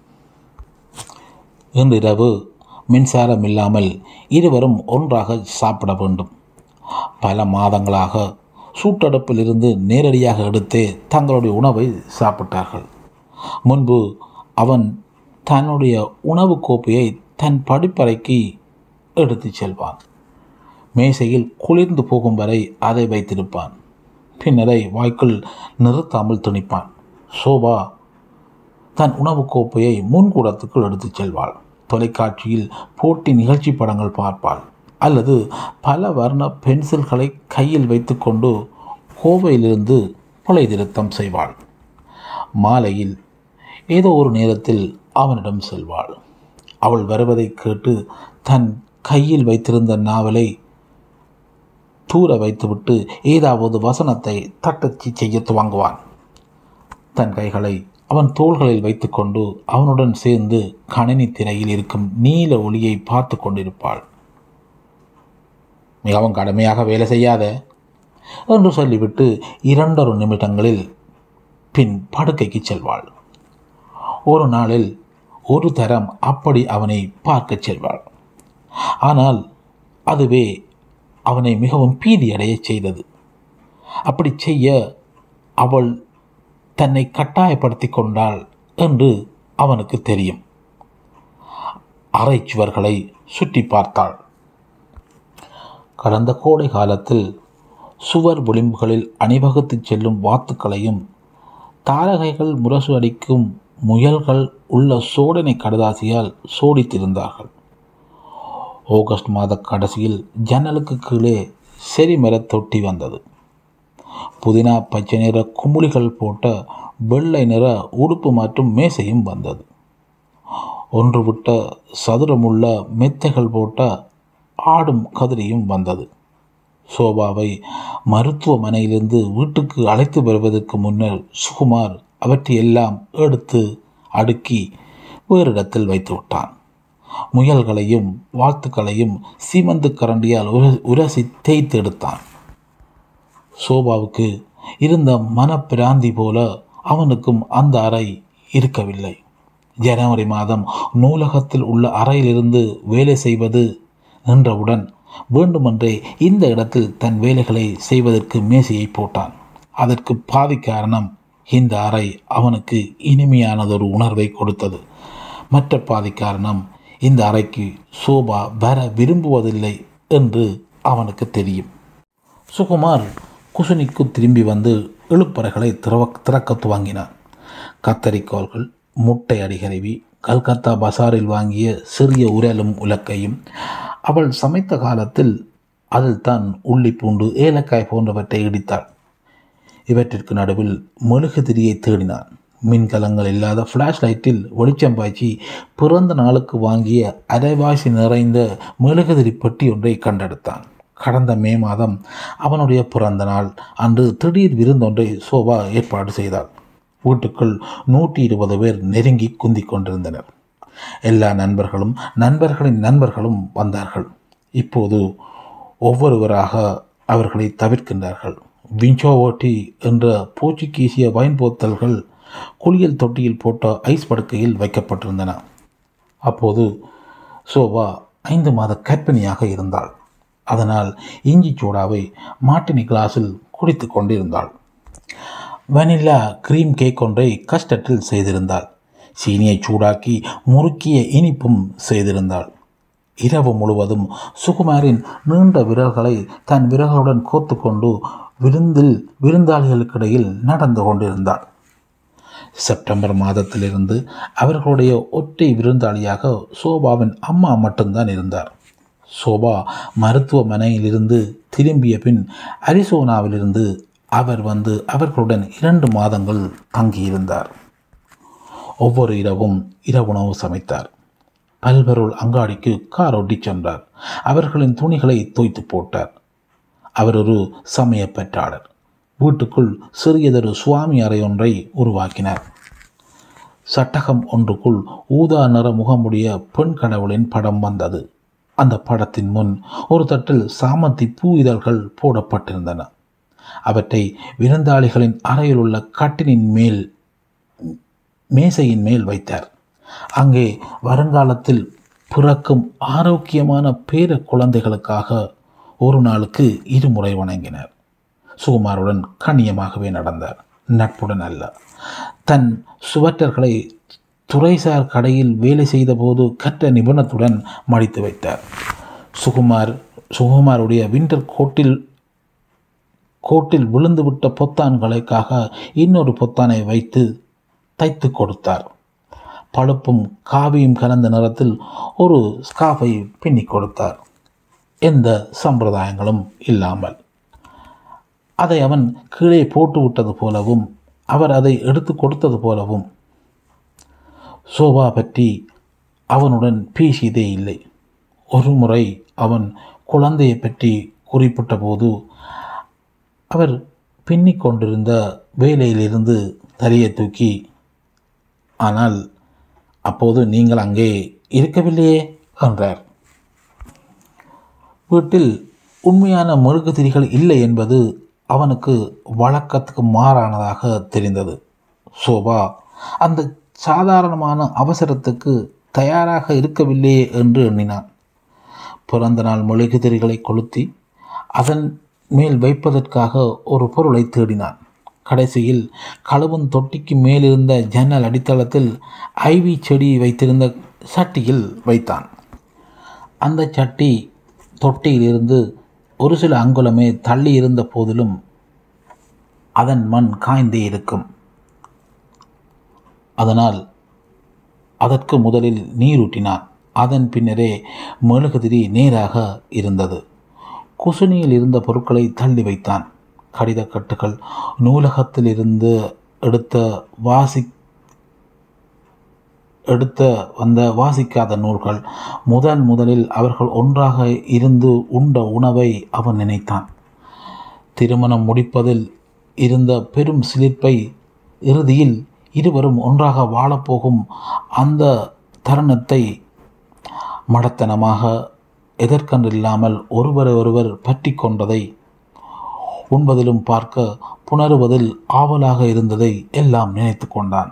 இன்றிரவு மின்சாரம் இல்லாமல் இருவரும் ஒன்றாக சாப்பிட வேண்டும் பல மாதங்களாக சூட்டடுப்பிலிருந்து நேரடியாக எடுத்தே தங்களுடைய உணவை சாப்பிட்டார்கள் முன்பு அவன் தன்னுடைய உணவு கோப்பையை தன் படிப்பறைக்கு எடுத்துச் செல்வான் மேசையில் குளிர்ந்து போகும் வரை அதை வைத்திருப்பான் பின்னரை வாய்க்குள் நிறுத்தாமல் துணிப்பான் சோபா தன் உணவு கோப்பையை முன்கூடத்துக்குள் எடுத்துச் செல்வாள் தொலைக்காட்சியில் போட்டி நிகழ்ச்சி படங்கள் பார்ப்பாள் அல்லது பல வர்ண பென்சில்களை கையில் வைத்துக்கொண்டு கோவையிலிருந்து கொலை திருத்தம் செய்வாள் மாலையில் ஏதோ ஒரு நேரத்தில் அவனிடம் செல்வாள் அவள் வருவதை கேட்டு தன் கையில் வைத்திருந்த நாவலை தூர வைத்துவிட்டு ஏதாவது வசனத்தை தட்டச்சி செய்ய துவங்குவான் தன் கைகளை அவன் தோள்களில் வைத்துக்கொண்டு அவனுடன் சேர்ந்து கணினி திரையில் இருக்கும் நீல ஒளியை பார்த்து கொண்டிருப்பாள் மிகவும் கடுமையாக வேலை செய்யாத என்று சொல்லிவிட்டு இரண்டொரு நிமிடங்களில் பின் படுக்கைக்கு செல்வாள் ஒரு நாளில் ஒரு தரம் அப்படி அவனை பார்க்கச் செல்வாள் ஆனால் அதுவே அவனை மிகவும் பீதியடையச் செய்தது அப்படி செய்ய அவள் தன்னை கட்டாயப்படுத்தி கொண்டாள் என்று அவனுக்கு தெரியும் அறை சுவர்களை சுற்றி பார்த்தாள் கடந்த கோடை காலத்தில் சுவர் விளிம்புகளில் அணிவகுத்து செல்லும் வாத்துக்களையும் தாரகைகள் முரசு அடிக்கும் முயல்கள் உள்ள சோடனை கடதாசியால் சோடித்திருந்தார்கள் ஆகஸ்ட் மாத கடைசியில் ஜன்னலுக்கு கீழே செரிமரத் தொட்டி வந்தது புதினா பச்சை நிற குமுளிகள் போட்ட வெள்ளை நிற உடுப்பு மற்றும் மேசையும் வந்தது ஒன்று விட்ட சதுரமுள்ள மெத்தைகள் போட்ட ஆடும் கதிரியும் வந்தது சோபாவை மருத்துவமனையிலிருந்து வீட்டுக்கு அழைத்து வருவதற்கு முன்னர் சுகுமார் அவற்றையெல்லாம் எடுத்து அடுக்கி வேறு இடத்தில் வைத்து விட்டான் முயல்களையும் வாழ்த்துக்களையும் சீமந்து கரண்டியால் உர உரசி தேய்த்து எடுத்தான் சோபாவுக்கு இருந்த மனப்பிராந்தி போல அவனுக்கும் அந்த அறை இருக்கவில்லை ஜனவரி மாதம் நூலகத்தில் உள்ள அறையிலிருந்து வேலை செய்வது நின்றவுடன் வேண்டுமென்றே இந்த இடத்தில் தன் வேலைகளை செய்வதற்கு மேசையை போட்டான் அதற்கு பாதி காரணம் இந்த அறை அவனுக்கு இனிமையானதொரு உணர்வை கொடுத்தது மற்ற பாதி காரணம் இந்த அறைக்கு சோபா வர விரும்புவதில்லை என்று அவனுக்கு தெரியும் சுகுமார் குசுனிக்கு திரும்பி வந்து இழுப்பறைகளை திறவ திறக்க துவங்கினான் கத்தரிக்கோள்கள் முட்டை அடிகருவி கல்கத்தா பசாரில் வாங்கிய சிறிய உரலும் உலக்கையும் அவள் சமைத்த காலத்தில் அதில் தான் உள்ளி பூண்டு ஏலக்காய் போன்றவற்றை இடித்தாள் இவற்றிற்கு நடுவில் மெழுகுதிரியை தேடினான் மின்கலங்கள் இல்லாத ஃப்ளாஷ் லைட்டில் வெளிச்சம் பாய்ச்சி பிறந்த நாளுக்கு வாங்கிய அரைவாசி நிறைந்த மெழுகுதிரி பெட்டி ஒன்றை கண்டெடுத்தான் கடந்த மே மாதம் அவனுடைய பிறந்த நாள் அன்று திடீர் விருந்தொன்றை சோபா ஏற்பாடு செய்தாள் வீட்டுக்குள் நூற்றி இருபது பேர் நெருங்கி குந்திக் கொண்டிருந்தனர் எல்லா நண்பர்களும் நண்பர்களின் நண்பர்களும் வந்தார்கள் இப்போது ஒவ்வொருவராக அவர்களை தவிர்க்கின்றார்கள் விஞ்சோவோட்டி என்ற போர்ச்சுகீசிய வைன் போத்தல்கள் குளியல் தொட்டியில் போட்ட ஐஸ் படுக்கையில் வைக்கப்பட்டிருந்தன அப்போது சோபா ஐந்து மாத கற்பிணியாக இருந்தாள் அதனால் இஞ்சி சோடாவை மாட்டினி கிளாஸில் குடித்து கொண்டிருந்தாள் வெனிலா கிரீம் கேக் ஒன்றை கஸ்டத்தில் செய்திருந்தாள் சீனியை சூடாக்கி முறுக்கிய இனிப்பும் செய்திருந்தாள் இரவு முழுவதும் சுகுமாரின் நீண்ட விரல்களை தன் விரல்களுடன் கோத்து கொண்டு விருந்தில் விருந்தாளிகளுக்கிடையில் நடந்து கொண்டிருந்தாள் செப்டம்பர் மாதத்திலிருந்து அவர்களுடைய ஒற்றை விருந்தாளியாக சோபாவின் அம்மா மட்டும்தான் இருந்தார் சோபா மருத்துவமனையிலிருந்து திரும்பிய பின் அரிசோனாவிலிருந்து அவர் வந்து அவர்களுடன் இரண்டு மாதங்கள் தங்கியிருந்தார் ஒவ்வொரு இரவும் இரவுணவு சமைத்தார் பல்பொருள் அங்காடிக்கு கார் ஒட்டிச் சென்றார் அவர்களின் துணிகளை தோய்த்து போட்டார் அவர் ஒரு சமய பெற்றாளர் வீட்டுக்குள் சிறியதொரு சுவாமி அறை ஒன்றை உருவாக்கினார் சட்டகம் ஒன்றுக்குள் ஊதா நிற முகமுடைய பெண் கடவுளின் படம் வந்தது அந்த படத்தின் முன் ஒரு தட்டில் சாமந்தி பூ இதழ்கள் போடப்பட்டிருந்தன அவற்றை விருந்தாளிகளின் அறையில் உள்ள கட்டினின் மேல் மேசையின் மேல் வைத்தார் அங்கே வருங்காலத்தில் பிறக்கும் ஆரோக்கியமான பேர குழந்தைகளுக்காக ஒரு நாளுக்கு இருமுறை வணங்கினார் சுகுமாருடன் கண்ணியமாகவே நடந்தார் நட்புடன் அல்ல தன் சுவற்றர்களை துறைசார் கடையில் வேலை செய்தபோது கற்ற நிபுணத்துடன் மடித்து வைத்தார் சுகுமார் சுகுமாருடைய விண்டர் கோட்டில் கோட்டில் விழுந்துவிட்ட பொத்தான்களுக்காக இன்னொரு பொத்தானை வைத்து தைத்து கொடுத்தார் பழுப்பும் காவியும் கலந்த நிறத்தில் ஒரு ஸ்காஃபை பின்னி கொடுத்தார் எந்த சம்பிரதாயங்களும் இல்லாமல் அதை அவன் கீழே போட்டு விட்டது போலவும் அவர் அதை எடுத்து கொடுத்தது போலவும் சோபா பற்றி அவனுடன் பேசியதே இல்லை ஒரு முறை அவன் குழந்தையை பற்றி குறிப்பிட்ட போது அவர் பின்னிக் கொண்டிருந்த வேலையிலிருந்து தலையை தூக்கி ஆனால் அப்போது நீங்கள் அங்கே இருக்கவில்லையே என்றார் வீட்டில் உண்மையான மெழுகுதிரிகள் இல்லை என்பது அவனுக்கு வழக்கத்துக்கு மாறானதாக தெரிந்தது சோபா அந்த சாதாரணமான அவசரத்துக்கு தயாராக இருக்கவில்லையே என்று எண்ணினான் பிறந்த நாள் மெழுகுதிரிகளை கொளுத்தி அதன் மேல் வைப்பதற்காக ஒரு பொருளை தேடினான் கடைசியில் கழுவும் தொட்டிக்கு மேலிருந்த ஜன்னல் அடித்தளத்தில் ஐவி செடி வைத்திருந்த சட்டியில் வைத்தான் அந்த சட்டி தொட்டியிலிருந்து ஒரு சில அங்குலமே தள்ளி இருந்த போதிலும் அதன் மண் காய்ந்தே இருக்கும் அதனால் அதற்கு முதலில் நீரூட்டினான் அதன் பின்னரே மெழுகுதிரி நேராக இருந்தது குசுனியில் இருந்த பொருட்களை தள்ளி வைத்தான் கடிதக்கட்டுகள் நூலகத்தில் இருந்து எடுத்த வாசி எடுத்த வந்த வாசிக்காத நூல்கள் முதல் முதலில் அவர்கள் ஒன்றாக இருந்து உண்ட உணவை அவன் நினைத்தான் திருமணம் முடிப்பதில் இருந்த பெரும் சிலிர்ப்பை இறுதியில் இருவரும் ஒன்றாக வாழப்போகும் அந்த தருணத்தை மடத்தனமாக எதற்கென்றில்லாமல் ஒருவரை ஒருவர் பற்றி கொண்டதை உண்பதிலும் பார்க்க புணருவதில் ஆவலாக இருந்ததை எல்லாம் நினைத்து கொண்டான்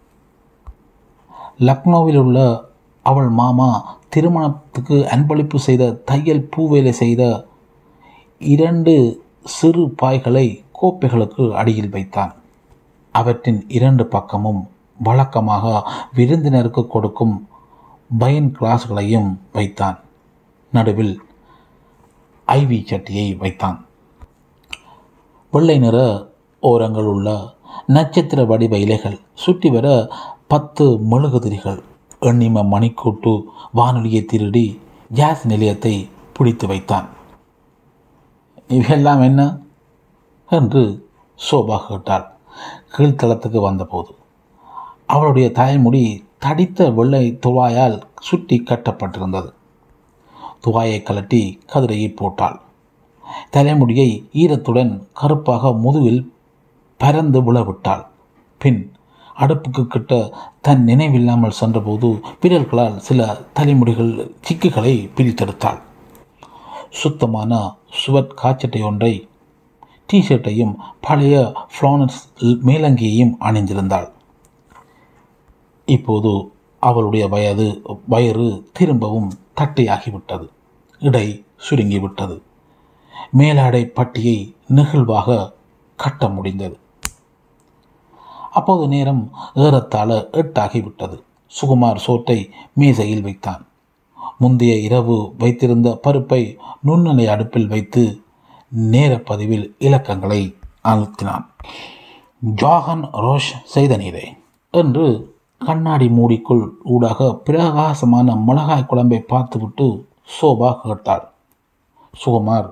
லக்னோவில் உள்ள அவள் மாமா திருமணத்துக்கு அன்பளிப்பு செய்த தையல் பூவேலை செய்த இரண்டு சிறு பாய்களை கோப்பைகளுக்கு அடியில் வைத்தான் அவற்றின் இரண்டு பக்கமும் வழக்கமாக விருந்தினருக்கு கொடுக்கும் பயன் கிளாஸ்களையும் வைத்தான் நடுவில் ஐவி சட்டியை வைத்தான் வெள்ளை நிற ஓரங்கள் உள்ள நட்சத்திர வடிவ இலைகள் சுற்றி வர பத்து மெழுகுதிரிகள் எண்ணிம மணிக்கூட்டு வானொலியை திருடி கேஸ் நிலையத்தை பிடித்து வைத்தான் இவையெல்லாம் என்ன என்று சோபா கேட்டாள் கீழ்த்தளத்துக்கு வந்தபோது அவளுடைய தலைமுடி தடித்த வெள்ளை துவாயால் சுற்றி கட்டப்பட்டிருந்தது துவாயை கலட்டி கதிரையை போட்டாள் தலைமுடியை ஈரத்துடன் கருப்பாக முதுகில் பறந்து விழவிட்டாள் பின் அடுப்புக்கு கிட்ட தன் நினைவில்லாமல் சென்றபோது விரல்களால் சில தலைமுடிகள் சிக்குகளை பிரித்தெடுத்தாள் சுத்தமான சுவட் காய்ச்சட்டை ஒன்றை டிஷர்ட்டையும் பழைய ஃப்ளானஸ் மேலங்கியையும் அணிந்திருந்தாள் இப்போது அவளுடைய வயது வயிறு திரும்பவும் தட்டையாகிவிட்டது இடை சுருங்கிவிட்டது மேலாடை பட்டியை நெகிழ்வாக கட்ட முடிந்தது அப்போது நேரம் ஏறத்தாழ எட்டாகிவிட்டது சுகுமார் சோற்றை மேசையில் வைத்தான் முந்தைய இரவு வைத்திருந்த பருப்பை நுண்ணலை அடுப்பில் வைத்து நேரப்பதிவில் இலக்கங்களை அழுத்தினான் ஜாகன் ரோஷ் செய்த நீரே என்று கண்ணாடி மூடிக்குள் ஊடாக பிரகாசமான மிளகாய் குழம்பை பார்த்துவிட்டு சோபா கேட்டாள் சுகுமார்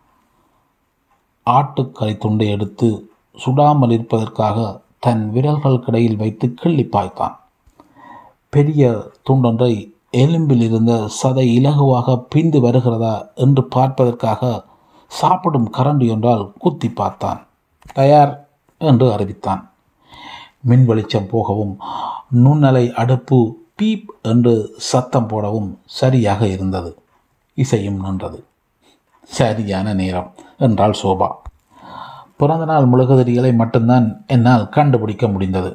ஆட்டுக்கறி துண்டை எடுத்து சுடாமல் இருப்பதற்காக தன் விரல்களுக்கிடையில் வைத்து கிள்ளி பாய்த்தான் பெரிய துண்டொன்றை எலும்பில் இருந்த சதை இலகுவாக பிந்து வருகிறதா என்று பார்ப்பதற்காக சாப்பிடும் கரண்டி ஒன்றால் குத்தி பார்த்தான் தயார் என்று அறிவித்தான் மின் வெளிச்சம் போகவும் நுண்ணலை அடுப்பு பீப் என்று சத்தம் போடவும் சரியாக இருந்தது இசையும் நின்றது சரியான நேரம் என்றாள் சோபா பிறந்த நாள் முழுகுதிரிகளை மட்டும்தான் என்னால் கண்டுபிடிக்க முடிந்தது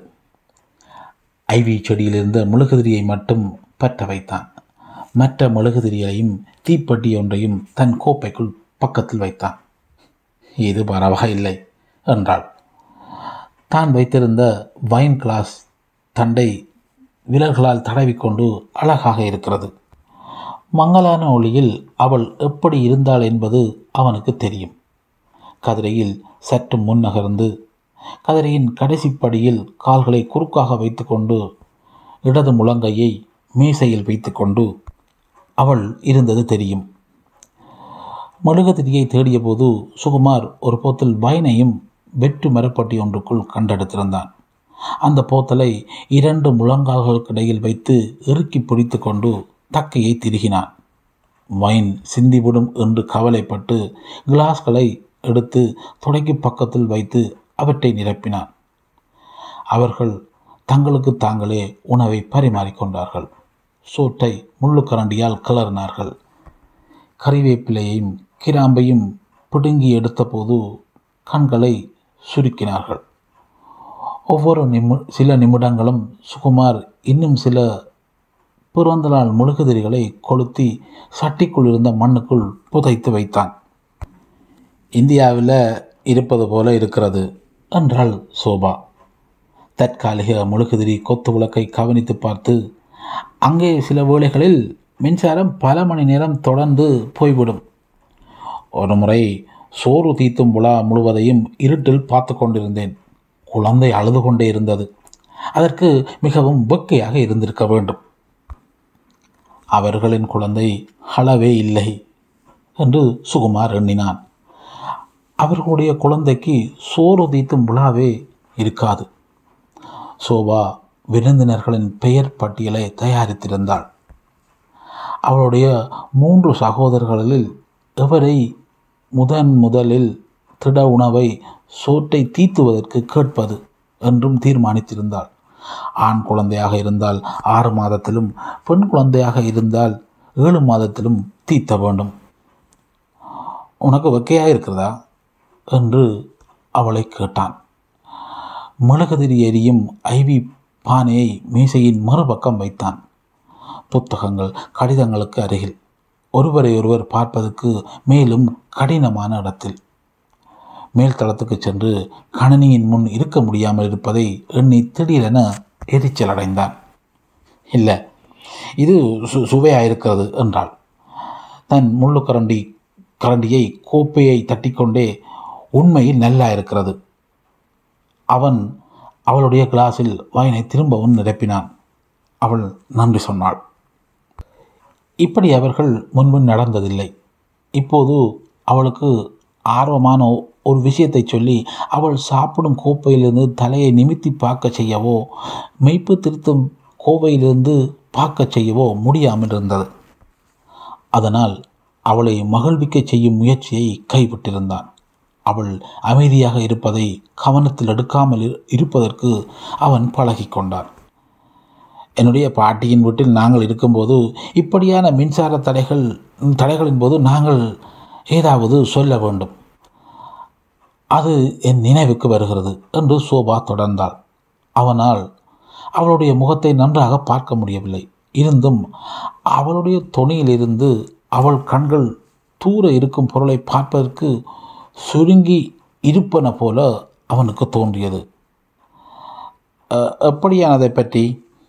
ஐவி செடியில் இருந்த முழுகுதிரியை மட்டும் பற்ற வைத்தான் மற்ற மெழுகுதிரியையும் தீப்பெட்டி ஒன்றையும் தன் கோப்பைக்குள் பக்கத்தில் வைத்தான் இது பரவாயில்லை என்றாள் தான் வைத்திருந்த வைன் கிளாஸ் தண்டை விரல்களால் தடவிக்கொண்டு அழகாக இருக்கிறது மங்கலான ஒளியில் அவள் எப்படி இருந்தாள் என்பது அவனுக்கு தெரியும் கதிரையில் சற்று முன்னகர்ந்து கதிரையின் கடைசி படியில் கால்களை குறுக்காக வைத்துக்கொண்டு இடது முழங்கையை மீசையில் வைத்துக்கொண்டு அவள் இருந்தது தெரியும் மெழுகுதிரியை தேடியபோது சுகுமார் ஒரு போத்தில் வைனையும் வெற்று மரப்பட்டி ஒன்றுக்குள் கண்டெடுத்திருந்தான் அந்த போத்தலை இரண்டு முழங்கால்களுக்கிடையில் வைத்து இறுக்கி பிடித்து கொண்டு தக்கையை திருகினான் வைன் சிந்திவிடும் என்று கவலைப்பட்டு கிளாஸ்களை எடுத்து துடைக்கு பக்கத்தில் வைத்து அவற்றை நிரப்பினான் அவர்கள் தங்களுக்கு தாங்களே உணவை பரிமாறிக்கொண்டார்கள் சோற்றை முள்ளுக்கரண்டியால் கிளறினார்கள் கறிவேப்பிலையையும் கிராம்பையும் பிடுங்கி எடுத்தபோது கண்களை சுருக்கினார்கள் ஒவ்வொரு நிமி சில நிமிடங்களும் சுகுமார் இன்னும் சில பிறந்தநாள் முழுகுதிரிகளை கொளுத்தி சட்டிக்குள் இருந்த மண்ணுக்குள் புதைத்து வைத்தான் இந்தியாவில் இருப்பது போல இருக்கிறது என்றாள் சோபா தற்காலிக முழுகுதிரி கொத்து விளக்கை கவனித்து பார்த்து அங்கே சில வேளைகளில் மின்சாரம் பல மணி நேரம் தொடர்ந்து போய்விடும் ஒரு முறை சோறு தீத்தும் விழா முழுவதையும் இருட்டில் பார்த்து கொண்டிருந்தேன் குழந்தை அழுது கொண்டே இருந்தது அதற்கு மிகவும் வெக்கையாக இருந்திருக்க வேண்டும் அவர்களின் குழந்தை அளவே இல்லை என்று சுகுமார் எண்ணினான் அவர்களுடைய குழந்தைக்கு சோறு தீத்தும் விழாவே இருக்காது சோபா விருந்தினர்களின் பெயர் பட்டியலை தயாரித்திருந்தாள் அவளுடைய மூன்று சகோதரர்களில் எவரை முதன் முதலில் திட உணவை சோற்றை தீத்துவதற்கு கேட்பது என்றும் தீர்மானித்திருந்தாள் ஆண் குழந்தையாக இருந்தால் ஆறு மாதத்திலும் பெண் குழந்தையாக இருந்தால் ஏழு மாதத்திலும் தீத்த வேண்டும் உனக்கு வெக்கையாக இருக்கிறதா என்று அவளை கேட்டான் மிளகுதிரி எரியும் ஐவி பானையை மீசையின் மறுபக்கம் வைத்தான் புத்தகங்கள் கடிதங்களுக்கு அருகில் ஒருவரை ஒருவர் பார்ப்பதற்கு மேலும் கடினமான இடத்தில் மேல்தளத்துக்கு சென்று கணனியின் முன் இருக்க முடியாமல் இருப்பதை எண்ணி திடீரென எரிச்சல் அடைந்தான் இல்லை இது சு சுவையாயிருக்கிறது என்றாள் தன் முள்ளு கரண்டி கரண்டியை கோப்பையை தட்டிக்கொண்டே உண்மையில் நல்லா இருக்கிறது அவன் அவளுடைய கிளாஸில் வாயினை திரும்பவும் நிரப்பினான் அவள் நன்றி சொன்னாள் இப்படி அவர்கள் முன்பு நடந்ததில்லை இப்போது அவளுக்கு ஆர்வமான ஒரு விஷயத்தை சொல்லி அவள் சாப்பிடும் கோப்பையிலிருந்து தலையை நிமித்தி பார்க்க செய்யவோ மெய்ப்பு திருத்தும் கோவையிலிருந்து பார்க்க செய்யவோ முடியாமல் இருந்தது அதனால் அவளை மகிழ்விக்க செய்யும் முயற்சியை கைவிட்டிருந்தான் அவள் அமைதியாக இருப்பதை கவனத்தில் எடுக்காமல் இருப்பதற்கு அவன் பழகி கொண்டான் என்னுடைய பாட்டியின் வீட்டில் நாங்கள் இருக்கும்போது இப்படியான மின்சார தடைகள் தடைகளின் போது நாங்கள் ஏதாவது சொல்ல வேண்டும் அது என் நினைவுக்கு வருகிறது என்று சோபா தொடர்ந்தாள் அவனால் அவளுடைய முகத்தை நன்றாக பார்க்க முடியவில்லை இருந்தும் அவளுடைய தொனியிலிருந்து அவள் கண்கள் தூர இருக்கும் பொருளை பார்ப்பதற்கு சுருங்கி இருப்பன போல அவனுக்கு தோன்றியது எப்படியானதை பற்றி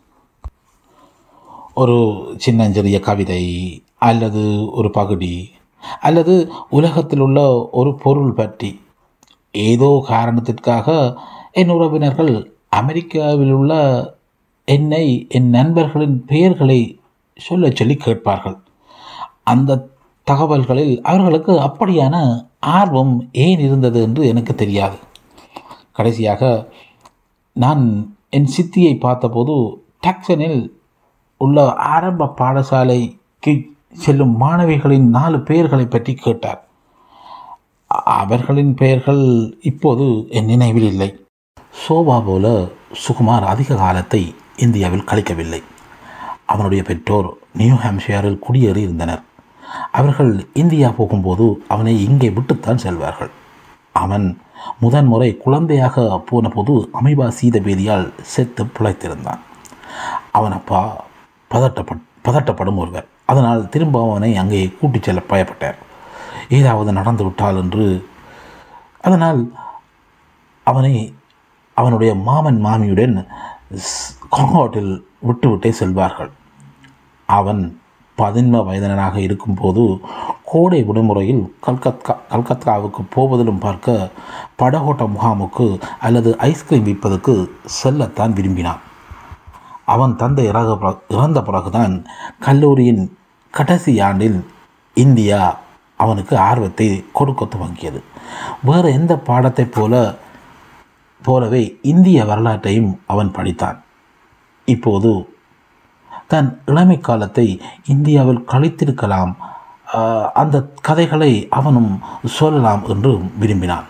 ஒரு சின்னஞ்சிறிய கவிதை அல்லது ஒரு பகுதி அல்லது உலகத்தில் உள்ள ஒரு பொருள் பற்றி ஏதோ காரணத்திற்காக என் உறவினர்கள் அமெரிக்காவில் உள்ள என்னை என் நண்பர்களின் பெயர்களை சொல்ல சொல்லி கேட்பார்கள் அந்த தகவல்களில் அவர்களுக்கு அப்படியான ஆர்வம் ஏன் இருந்தது என்று எனக்கு தெரியாது கடைசியாக நான் என் சித்தியை பார்த்தபோது டாக்சனில் உள்ள ஆரம்ப பாடசாலைக்கு செல்லும் மாணவிகளின் நாலு பெயர்களை பற்றி கேட்டார் அவர்களின் பெயர்கள் இப்போது என் நினைவில் இல்லை சோபா போல சுகுமார் அதிக காலத்தை இந்தியாவில் கழிக்கவில்லை அவனுடைய பெற்றோர் நியூ ஹாம்ஷியரில் குடியேறி இருந்தனர் அவர்கள் இந்தியா போகும்போது அவனை இங்கே விட்டுத்தான் செல்வார்கள் அவன் முதன்முறை குழந்தையாக போன போது அமைபா சீதபேதியால் செத்து பிழைத்திருந்தான் அவன் அப்பா பதட்டப்பட் பதட்டப்படும் ஒருவர் அதனால் திரும்ப அவனை அங்கே கூட்டிச் செல்ல பயப்பட்டார் ஏதாவது நடந்து விட்டால் என்று அதனால் அவனை அவனுடைய மாமன் மாமியுடன் காங்காட்டில் விட்டுவிட்டே செல்வார்கள் அவன் பதின்ம வயதினராக இருக்கும்போது கோடை விடுமுறையில் கல்கத்தா கல்கத்தாவுக்கு போவதிலும் பார்க்க படகோட்ட முகாமுக்கு அல்லது ஐஸ்கிரீம் விற்பதற்கு செல்லத்தான் விரும்பினான் அவன் தந்தை இறக இறந்த பிறகுதான் கல்லூரியின் கடைசி ஆண்டில் இந்தியா அவனுக்கு ஆர்வத்தை கொடுக்க துவங்கியது வேறு எந்த பாடத்தை போல போலவே இந்திய வரலாற்றையும் அவன் படித்தான் இப்போது தன் இளமை காலத்தை இந்தியாவில் கழித்திருக்கலாம் அந்த கதைகளை அவனும் சொல்லலாம் என்று விரும்பினான்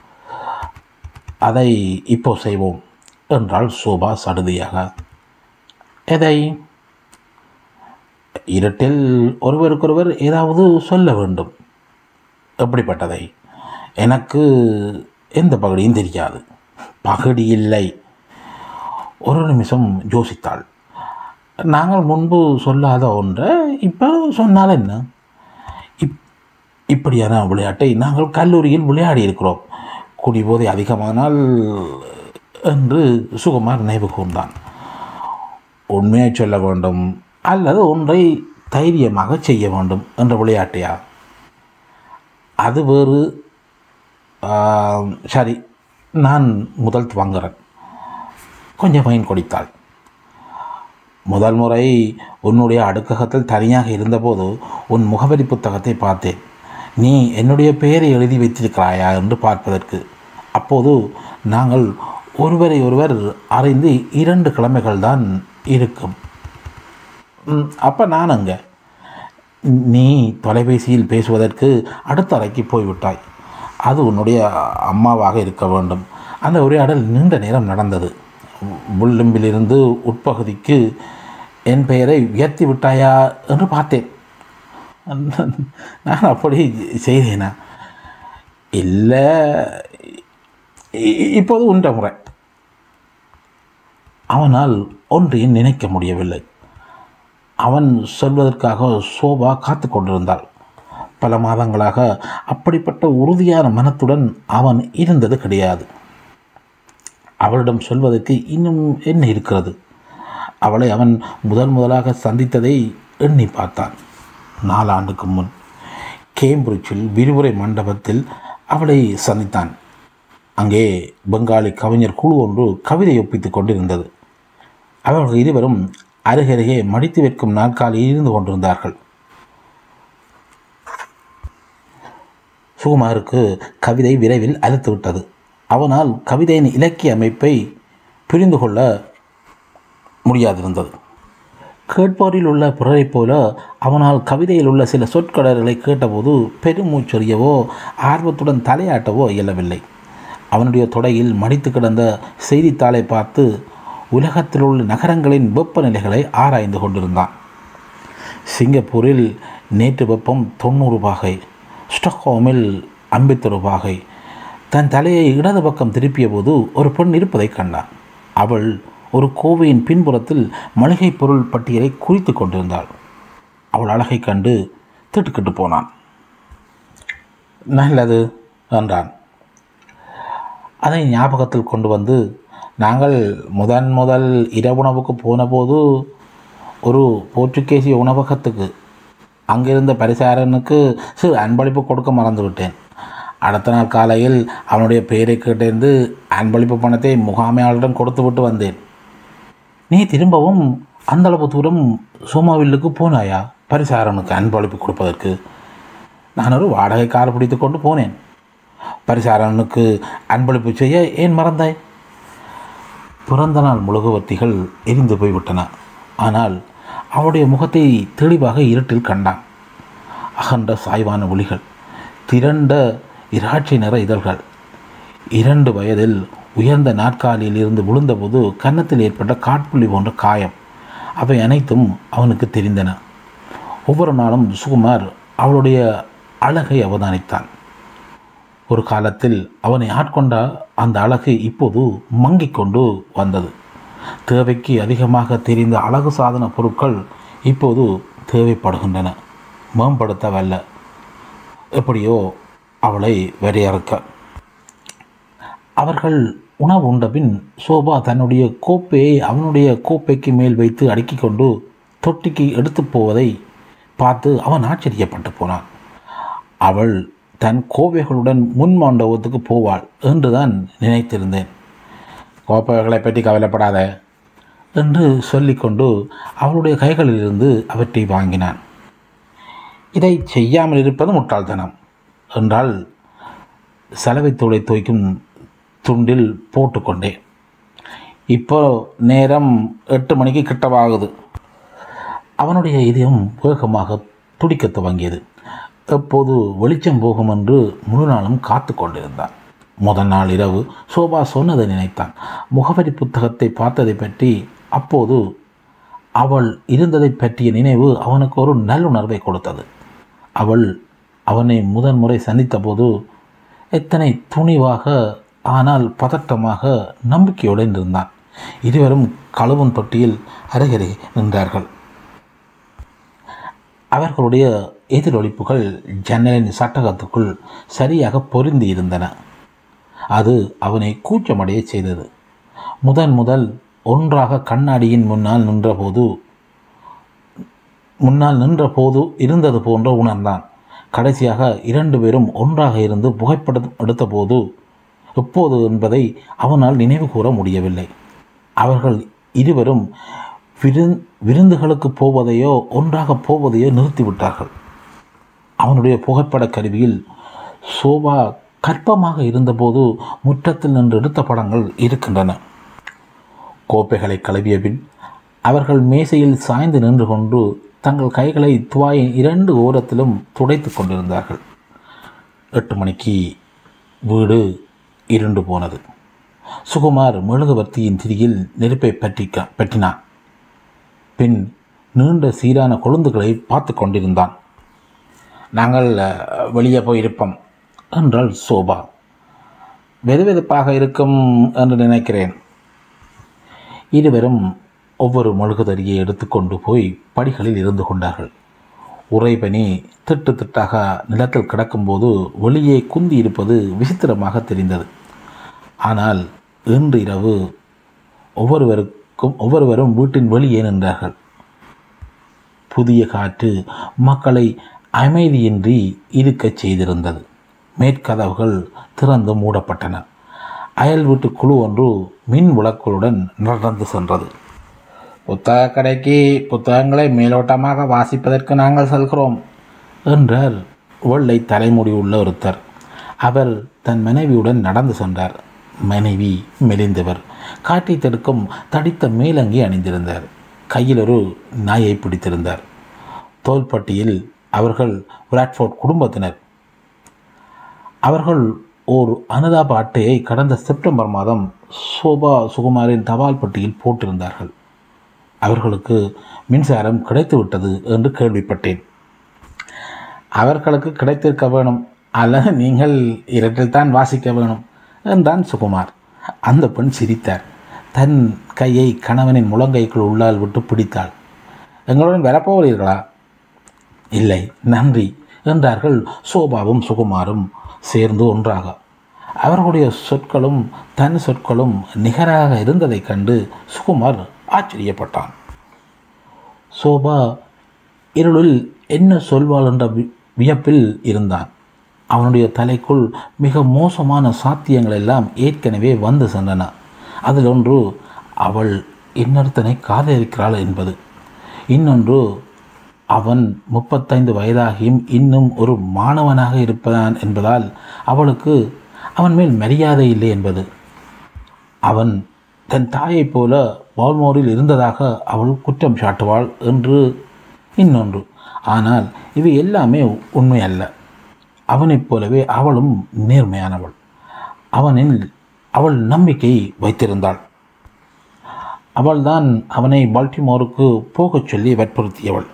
அதை இப்போ செய்வோம் என்றாள் சோபா சடுதியாக எதை இருட்டில் ஒருவருக்கொருவர் ஏதாவது சொல்ல வேண்டும் எப்படிப்பட்டதை எனக்கு எந்த பகுதியும் தெரியாது பகுதி இல்லை ஒரு நிமிஷம் யோசித்தாள் நாங்கள் முன்பு சொல்லாத ஒன்றை இப்போ சொன்னால் என்ன இப் இப்படியான விளையாட்டை நாங்கள் கல்லூரியில் விளையாடி இருக்கிறோம் குடிபோதை அதிகமானால் என்று சுகுமார் நினைவு கூர்ந்தான் உண்மையை சொல்ல வேண்டும் அல்லது ஒன்றை தைரியமாக செய்ய வேண்டும் என்ற விளையாட்டையா அது வேறு சரி நான் முதல் துவங்குறேன் கொஞ்சம் பயன் கொடுத்தாள் முதல் முறை உன்னுடைய அடுக்ககத்தில் தனியாக இருந்தபோது உன் முகவரி புத்தகத்தை பார்த்தேன் நீ என்னுடைய பெயரை எழுதி வைத்திருக்கிறாயா என்று பார்ப்பதற்கு அப்போது நாங்கள் ஒருவரை ஒருவர் அறிந்து இரண்டு கிழமைகள் தான் இருக்கும் அப்போ நான் அங்கே நீ தொலைபேசியில் பேசுவதற்கு அடுத்த அறைக்கு போய்விட்டாய் அது உன்னுடைய அம்மாவாக இருக்க வேண்டும் அந்த உரையாடல் நீண்ட நேரம் நடந்தது விளிம்பிலிருந்து உட்பகுதிக்கு என் பெயரை உயர்த்தி விட்டாயா என்று பார்த்தேன் நான் அப்படி செய்தேனா இல்லை இ- இப்போது உண்ட முறை அவனால் ஒன்றையும் நினைக்க முடியவில்லை அவன் சொல்வதற்காக சோபா காத்து கொண்டிருந்தாள் பல மாதங்களாக அப்படிப்பட்ட உறுதியான மனத்துடன் அவன் இருந்தது கிடையாது அவளிடம் சொல்வதற்கு இன்னும் என்ன இருக்கிறது அவளை அவன் முதல் முதலாக சந்தித்ததை எண்ணி பார்த்தான் நாலாண்டுக்கு முன் கேம்பிரிட்ஜில் விரிவுரை மண்டபத்தில் அவளை சந்தித்தான் அங்கே பெங்காலி கவிஞர் குழு ஒன்று கவிதை ஒப்பித்துக் கொண்டிருந்தது அவர்கள் இருவரும் அருகருகே மடித்து வைக்கும் நாற்காலியில் இருந்து கொண்டிருந்தார்கள் சுகுமாருக்கு கவிதை விரைவில் அழுத்து விட்டது அவனால் கவிதையின் இலக்கிய அமைப்பை புரிந்து கொள்ள முடியாதிருந்தது கேட்போரில் உள்ள பிறரைப் போல அவனால் கவிதையில் உள்ள சில சொற்கடல்களை கேட்டபோது பெருமூச்சொறியவோ ஆர்வத்துடன் தலையாட்டவோ இயலவில்லை அவனுடைய தொடையில் மடித்து கிடந்த செய்தித்தாளை பார்த்து உலகத்தில் உள்ள நகரங்களின் வெப்பநிலைகளை ஆராய்ந்து கொண்டிருந்தான் சிங்கப்பூரில் நேற்று வெப்பம் தொண்ணூறு பாகை ஸ்டக்ஹோமில் ஐம்பத்தொரு பாகை தன் தலையை இடது பக்கம் திருப்பிய போது ஒரு பெண் இருப்பதைக் கண்டான் அவள் ஒரு கோவையின் பின்புறத்தில் மளிகை பொருள் பட்டியலை குறித்து கொண்டிருந்தாள் அவள் அழகைக் கண்டு திட்டுக்கிட்டு போனான் நல்லது என்றான் அதை ஞாபகத்தில் கொண்டு வந்து நாங்கள் முதன் முதல் இரவுணவுக்கு போனபோது ஒரு போர்ச்சுகேசிய உணவகத்துக்கு அங்கிருந்த பரிசாரனுக்கு சிறு அன்பளிப்பு கொடுக்க மறந்து விட்டேன் அடுத்த நாள் காலையில் அவனுடைய பெயரை கேட்டிருந்து அன்பளிப்பு பணத்தை முகாமையாளரிடம் கொடுத்து விட்டு வந்தேன் நீ திரும்பவும் அந்த அளவு தூரம் சோமாவில்லுக்கு போனாயா பரிசாரனுக்கு அன்பளிப்பு கொடுப்பதற்கு நான் ஒரு வாடகை கார் பிடித்து கொண்டு போனேன் பரிசாரனுக்கு அன்பளிப்பு செய்ய ஏன் மறந்தாய் பிறந்த நாள் முழுகுவர்த்திகள் எரிந்து போய்விட்டன ஆனால் அவளுடைய முகத்தை தெளிவாக இருட்டில் கண்டான் அகன்ற சாய்வான ஒளிகள் திரண்ட இராட்சி நிற இதழ்கள் இரண்டு வயதில் உயர்ந்த நாற்காலியில் இருந்து விழுந்தபோது கன்னத்தில் ஏற்பட்ட காட்புள்ளி போன்ற காயம் அவை அனைத்தும் அவனுக்கு தெரிந்தன ஒவ்வொரு நாளும் சுகுமார் அவளுடைய அழகை அவதானித்தான் ஒரு காலத்தில் அவனை ஆட்கொண்ட அந்த அழகு இப்போது மங்கிக் கொண்டு வந்தது தேவைக்கு அதிகமாக தெரிந்த அழகு சாதன பொருட்கள் இப்போது தேவைப்படுகின்றன மேம்படுத்தவல்ல எப்படியோ அவளை வரையறுக்க அவர்கள் உணவு உண்டபின் சோபா தன்னுடைய கோப்பையை அவனுடைய கோப்பைக்கு மேல் வைத்து அடுக்கிக் கொண்டு தொட்டிக்கு எடுத்து போவதை பார்த்து அவன் ஆச்சரியப்பட்டு போனான் அவள் தன் கோவைகளுடன் முன் மண்டபத்துக்கு போவாள் என்றுதான் நினைத்திருந்தேன் கோப்பைகளை பற்றி கவலைப்படாத என்று சொல்லிக்கொண்டு அவளுடைய கைகளிலிருந்து அவற்றை வாங்கினான் இதை செய்யாமல் இருப்பது முட்டாள்தனம் என்றால் சலவைத்தூளை துவைக்கும் துண்டில் போட்டுக்கொண்டேன் இப்போ நேரம் எட்டு மணிக்கு கிட்டவாகுது அவனுடைய இதயம் வேகமாக துடிக்கத் துவங்கியது எப்போது வெளிச்சம் போகும் என்று முழு நாளும் காத்து கொண்டிருந்தான் முதல் நாள் இரவு சோபா சொன்னதை நினைத்தான் முகவரி புத்தகத்தை பார்த்ததை பற்றி அப்போது அவள் இருந்ததை பற்றிய நினைவு அவனுக்கு ஒரு நல்லுணர்வை கொடுத்தது அவள் அவனை முதன் முறை சந்தித்தபோது எத்தனை துணிவாக ஆனால் பதட்டமாக நம்பிக்கையுடன் இருந்தான் இருவரும் கழுவும் தொட்டியில் அருகருகே நின்றார்கள் அவர்களுடைய எதிரொலிப்புகள் ஜன்னலின் சட்டகத்துக்குள் சரியாக பொருந்தி இருந்தன அது அவனை கூச்சமடைய செய்தது முதன் முதல் ஒன்றாக கண்ணாடியின் முன்னால் நின்றபோது முன்னால் நின்றபோது இருந்தது போன்ற உணர்ந்தான் கடைசியாக இரண்டு பேரும் ஒன்றாக இருந்து புகைப்படம் எடுத்தபோது எப்போது என்பதை அவனால் நினைவு கூற முடியவில்லை அவர்கள் இருவரும் விருந் விருந்துகளுக்கு போவதையோ ஒன்றாக போவதையோ நிறுத்திவிட்டார்கள் அவனுடைய புகைப்பட கருவியில் சோபா கற்பமாக இருந்தபோது முற்றத்தில் நின்று எடுத்த படங்கள் இருக்கின்றன கோப்பைகளை கழுவிய பின் அவர்கள் மேசையில் சாய்ந்து நின்று கொண்டு தங்கள் கைகளை துவாயின் இரண்டு ஓரத்திலும் துடைத்து கொண்டிருந்தார்கள் எட்டு மணிக்கு வீடு இருண்டு போனது சுகுமார் மெழுகுவர்த்தியின் திரியில் நெருப்பை பற்றிக்க பற்றினான் பின் நீண்ட சீரான கொழுந்துகளை பார்த்து கொண்டிருந்தான் நாங்கள் அஹ், வெளியே போயிருப்போம் என்றாள் சோபா வெதுவெதுப்பாக இருக்கும் என்று நினைக்கிறேன் இருவரும் ஒவ்வொரு மெழுகுதறியை எடுத்துக்கொண்டு போய் படிகளில் இருந்து கொண்டார்கள் உறைபனி திட்டு திட்டாக நிலத்தில் கிடக்கும்போது வெளியே குந்தி இருப்பது விசித்திரமாக தெரிந்தது ஆனால் இன்று இரவு ஒவ்வொருவருக்கும் ஒவ்வொருவரும் வீட்டின் வெளியே நின்றார்கள் புதிய காற்று மக்களை அமைதியின்றி இருக்கச் செய்திருந்தது மேற்கதவுகள் திறந்து மூடப்பட்டன அயல் வீட்டு குழு ஒன்று மின் விளக்குகளுடன் நடந்து சென்றது புத்தக கடைக்கு புத்தகங்களை மேலோட்டமாக வாசிப்பதற்கு நாங்கள் செல்கிறோம் என்றார் வெள்ளை தலைமுடி உள்ள ஒருத்தர் அவர் தன் மனைவியுடன் நடந்து சென்றார் மனைவி மெலிந்தவர் காட்டை தடுக்கும் தடித்த மேலங்கி அணிந்திருந்தார் கையில் ஒரு நாயை பிடித்திருந்தார் தோள்பட்டியில் அவர்கள் பிராட்ஃபோர்ட் குடும்பத்தினர் அவர்கள் ஓர் அனுதாப அட்டையை கடந்த செப்டம்பர் மாதம் சோபா சுகுமாரின் தபால் பெட்டியில் போட்டிருந்தார்கள் அவர்களுக்கு மின்சாரம் கிடைத்துவிட்டது என்று கேள்விப்பட்டேன் அவர்களுக்கு கிடைத்திருக்க வேணும் அல்லது நீங்கள் இரட்டில் தான் வாசிக்க வேணும் என்றான் சுகுமார் அந்த பெண் சிரித்தார் தன் கையை கணவனின் முழங்கைக்குள் உள்ளால் விட்டு பிடித்தாள் எங்களுடன் வரப்போகிறீர்களா இல்லை நன்றி என்றார்கள் சோபாவும் சுகுமாரும் சேர்ந்து ஒன்றாக அவர்களுடைய சொற்களும் தன் சொற்களும் நிகராக இருந்ததைக் கண்டு சுகுமார் ஆச்சரியப்பட்டான் சோபா இருளில் என்ன சொல்வாள் என்ற வி- வியப்பில் இருந்தான் அவனுடைய தலைக்குள் மிக மோசமான சாத்தியங்கள் எல்லாம் ஏற்கனவே வந்து சென்றன அதில் ஒன்று அவள் இன்னொருத்தனை காதலிக்கிறாள் என்பது இன்னொன்று அவன் முப்பத்தைந்து வயதாகியும் இன்னும் ஒரு மாணவனாக இருப்பதான் என்பதால் அவளுக்கு அவன் மேல் மரியாதை இல்லை என்பது அவன் தன் தாயைப் போல பால்மோரில் இருந்ததாக அவள் குற்றம் சாட்டுவாள் என்று இன்னொன்று ஆனால் இவை எல்லாமே உண்மை அல்ல அவனைப் போலவே அவளும் நேர்மையானவள் அவனில் அவள் நம்பிக்கை வைத்திருந்தாள் அவள்தான் அவனை பால்டிமோருக்கு போகச் சொல்லி வற்புறுத்தியவள்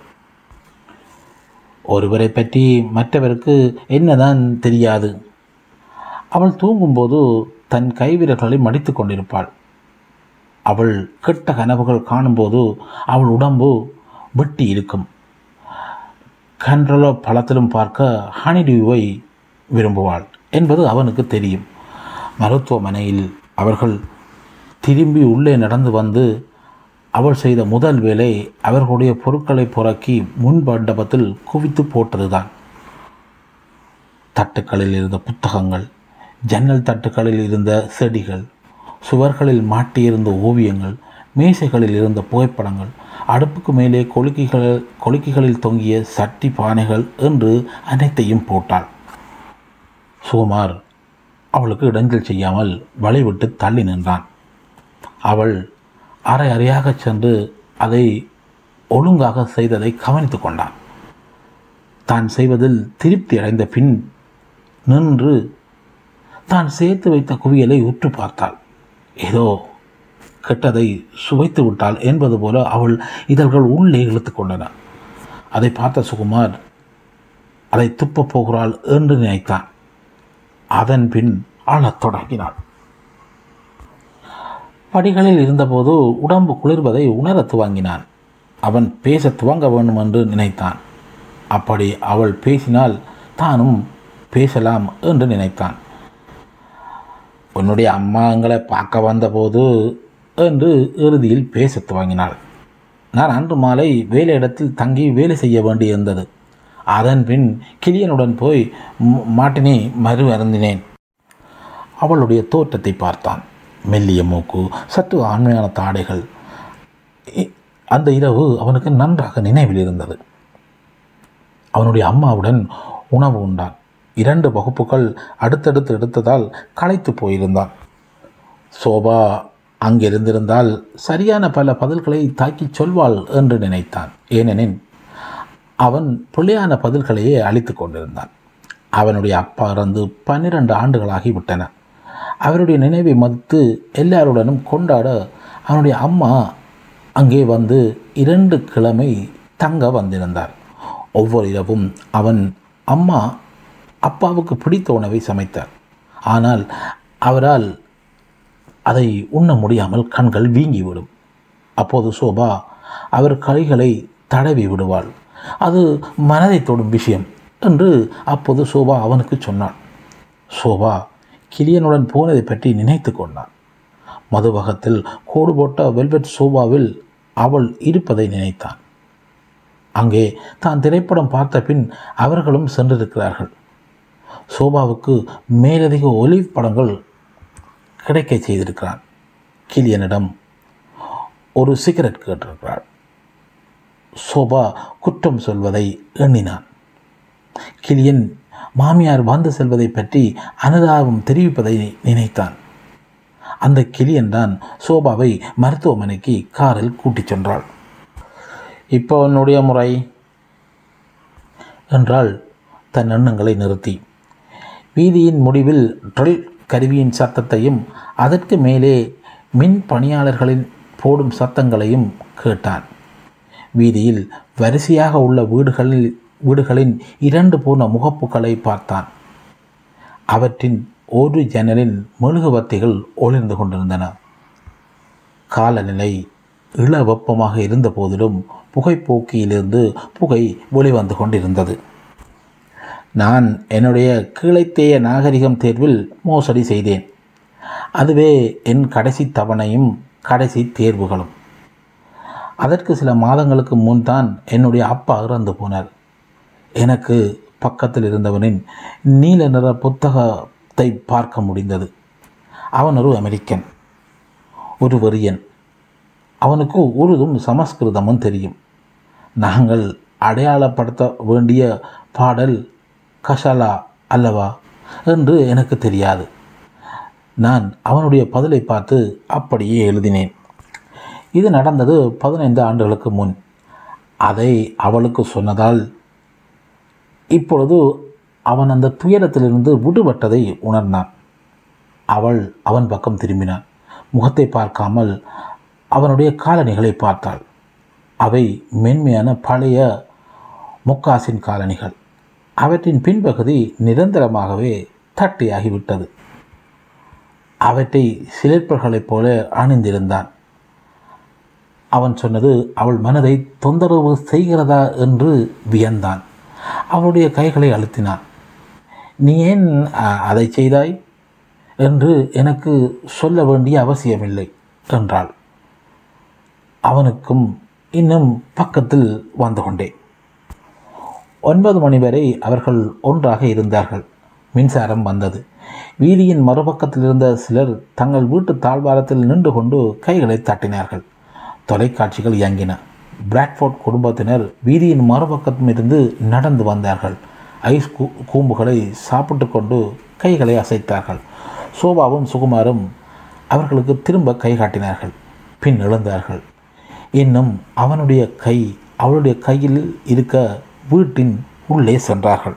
ஒருவரை பற்றி மற்றவருக்கு என்னதான் தெரியாது அவள் தூங்கும்போது தன் கைவிரல்களை மடித்து கொண்டிருப்பாள் அவள் கெட்ட கனவுகள் காணும்போது அவள் உடம்பு வெட்டி இருக்கும் கன்றலோ பழத்திலும் பார்க்க ஹனிடியூவை விரும்புவாள் என்பது அவனுக்கு தெரியும் மருத்துவமனையில் அவர்கள் திரும்பி உள்ளே நடந்து வந்து அவள் செய்த முதல் வேலை அவர்களுடைய பொருட்களை புறக்கி முன் மண்டபத்தில் குவித்து போட்டதுதான் தட்டுக்களில் இருந்த புத்தகங்கள் ஜன்னல் தட்டுக்களில் இருந்த செடிகள் சுவர்களில் மாட்டியிருந்த ஓவியங்கள் மேசைகளில் இருந்த புகைப்படங்கள் அடுப்புக்கு மேலே கொலுக்கிகள் கொலுக்கிகளில் தொங்கிய சட்டி பானைகள் என்று அனைத்தையும் போட்டாள் சுகுமார் அவளுக்கு இடைஞ்சல் செய்யாமல் வழிவிட்டு தள்ளி நின்றான் அவள் அரை அறையாகச் சென்று அதை ஒழுங்காக செய்ததை கவனித்து கொண்டான் தான் செய்வதில் திருப்தி அடைந்த பின் நின்று தான் சேர்த்து வைத்த குவியலை உற்று பார்த்தாள் ஏதோ கெட்டதை சுவைத்து விட்டாள் என்பது போல அவள் இதழ்கள் உள்ளே இழுத்து கொண்டன அதை பார்த்த சுகுமார் அதை துப்பப் போகிறாள் என்று நினைத்தான் அதன் பின் ஆளத் தொடங்கினாள் படிகளில் இருந்தபோது உடம்பு குளிர்வதை உணரத் துவங்கினான் அவன் பேசத் துவங்க வேண்டும் என்று நினைத்தான் அப்படி அவள் பேசினால் தானும் பேசலாம் என்று நினைத்தான் உன்னுடைய அம்மா எங்களை பார்க்க வந்தபோது என்று இறுதியில் பேசத் துவங்கினாள் நான் அன்று மாலை வேலையிடத்தில் தங்கி வேலை செய்ய வேண்டியிருந்தது அதன் பின் கிளியனுடன் போய் ம- மாட்டினி மறு அருந்தினேன் அவளுடைய தோற்றத்தை பார்த்தான் மெல்லிய மூக்கு சற்று ஆண்மையான தாடைகள் இ- அந்த இரவு அவனுக்கு நன்றாக நினைவில் இருந்தது அவனுடைய அம்மாவுடன் உணவு உண்டான் இரண்டு வகுப்புகள் அடுத்தடுத்து எடுத்ததால் களைத்து போயிருந்தான் சோபா அங்கிருந்திருந்தால் சரியான பல பதில்களை தாக்கிச் சொல்வாள் என்று நினைத்தான் ஏனெனில் அவன் பிள்ளையான பதில்களையே அளித்து கொண்டிருந்தான் அவனுடைய அப்பா இறந்து பன்னிரண்டு ஆண்டுகளாகி விட்டன அவருடைய நினைவை மதித்து எல்லாருடனும் கொண்டாட அவனுடைய அம்மா அங்கே வந்து இரண்டு கிழமை தங்க வந்திருந்தார் ஒவ்வொரு இரவும் அவன் அம்மா அப்பாவுக்கு பிடித்த உணவை சமைத்தார் ஆனால் அவரால் அதை உண்ண முடியாமல் கண்கள் வீங்கிவிடும் அப்போது சோபா அவர் கைகளை தடவி விடுவாள் அது மனதை தொடும் விஷயம் என்று அப்போது சோபா அவனுக்கு சொன்னான் சோபா கிளியனுடன் போனதை பற்றி நினைத்து கொண்டான் மதுவகத்தில் கோடு போட்ட வெல்வெட் சோபாவில் அவள் இருப்பதை நினைத்தான் அங்கே தான் திரைப்படம் பார்த்த பின் அவர்களும் சென்றிருக்கிறார்கள் சோபாவுக்கு மேலதிக ஒலிவ் படங்கள் கிடைக்க செய்திருக்கிறான் கிளியனிடம் ஒரு சிகரெட் கேட்டிருக்கிறாள் சோபா குற்றம் சொல்வதை எண்ணினான் கிளியன் மாமியார் வந்து செல்வதை பற்றி அனுதாபம் தெரிவிப்பதை நினைத்தான் அந்த கிளியன் தான் சோபாவை மருத்துவமனைக்கு காரில் கூட்டிச் சென்றாள் இப்போ உன்னுடைய முறை என்றால் தன் எண்ணங்களை நிறுத்தி வீதியின் முடிவில் ட்ரில் கருவியின் சத்தத்தையும் அதற்கு மேலே மின் பணியாளர்களின் போடும் சத்தங்களையும் கேட்டான் வீதியில் வரிசையாக உள்ள வீடுகளில் வீடுகளின் இரண்டு பூர்ண முகப்புகளை பார்த்தான் அவற்றின் ஒரு ஜன்னலில் மெழுகுவர்த்திகள் ஒளிர்ந்து கொண்டிருந்தன காலநிலை இள வெப்பமாக இருந்த போதிலும் புகைப்போக்கியிலிருந்து புகை வெளிவந்து கொண்டிருந்தது நான் என்னுடைய கீழைத்தேய நாகரிகம் தேர்வில் மோசடி செய்தேன் அதுவே என் கடைசி தவணையும் கடைசி தேர்வுகளும் அதற்கு சில மாதங்களுக்கு முன் தான் என்னுடைய அப்பா இறந்து போனார் எனக்கு பக்கத்தில் இருந்தவனின் நீல நிற புத்தகத்தை பார்க்க முடிந்தது அவன் ஒரு அமெரிக்கன் ஒரு வெறியன் அவனுக்கு உருதும் சமஸ்கிருதமும் தெரியும் நாங்கள் அடையாளப்படுத்த வேண்டிய பாடல் கஷலா அல்லவா என்று எனக்கு தெரியாது நான் அவனுடைய பதிலை பார்த்து அப்படியே எழுதினேன் இது நடந்தது பதினைந்து ஆண்டுகளுக்கு முன் அதை அவளுக்கு சொன்னதால் இப்பொழுது அவன் அந்த துயரத்திலிருந்து விடுபட்டதை உணர்ந்தான் அவள் அவன் பக்கம் திரும்பினான் முகத்தை பார்க்காமல் அவனுடைய காலணிகளை பார்த்தாள் அவை மென்மையான பழைய முக்காசின் காலணிகள் அவற்றின் பின்பகுதி நிரந்தரமாகவே தட்டியாகிவிட்டது அவற்றை சிலிர்ப்பர்களைப் போல அணிந்திருந்தான் அவன் சொன்னது அவள் மனதை தொந்தரவு செய்கிறதா என்று வியந்தான் அவளுடைய கைகளை அழுத்தினான் நீ ஏன் அ- அதை செய்தாய் என்று எனக்கு சொல்ல வேண்டிய அவசியமில்லை என்றாள் அவனுக்கும் இன்னும் பக்கத்தில் வந்து கொண்டேன் ஒன்பது மணி வரை அவர்கள் ஒன்றாக இருந்தார்கள் மின்சாரம் வந்தது வீதியின் மறுபக்கத்தில் இருந்த சிலர் தங்கள் வீட்டு தாழ்வாரத்தில் நின்று கொண்டு கைகளை தட்டினார்கள் தொலைக்காட்சிகள் இயங்கின பிராட்ஃபோர்ட் குடும்பத்தினர் வீதியின் மறுபக்கத்தில் இருந்து நடந்து வந்தார்கள் ஐஸ் கூ கூம்புகளை சாப்பிட்டு கொண்டு கைகளை அசைத்தார்கள் சோபாவும் சுகுமாரும் அவர்களுக்கு திரும்ப கை காட்டினார்கள் பின் எழுந்தார்கள் இன்னும் அவனுடைய கை அவளுடைய கையில் இருக்க வீட்டின் உள்ளே சென்றார்கள்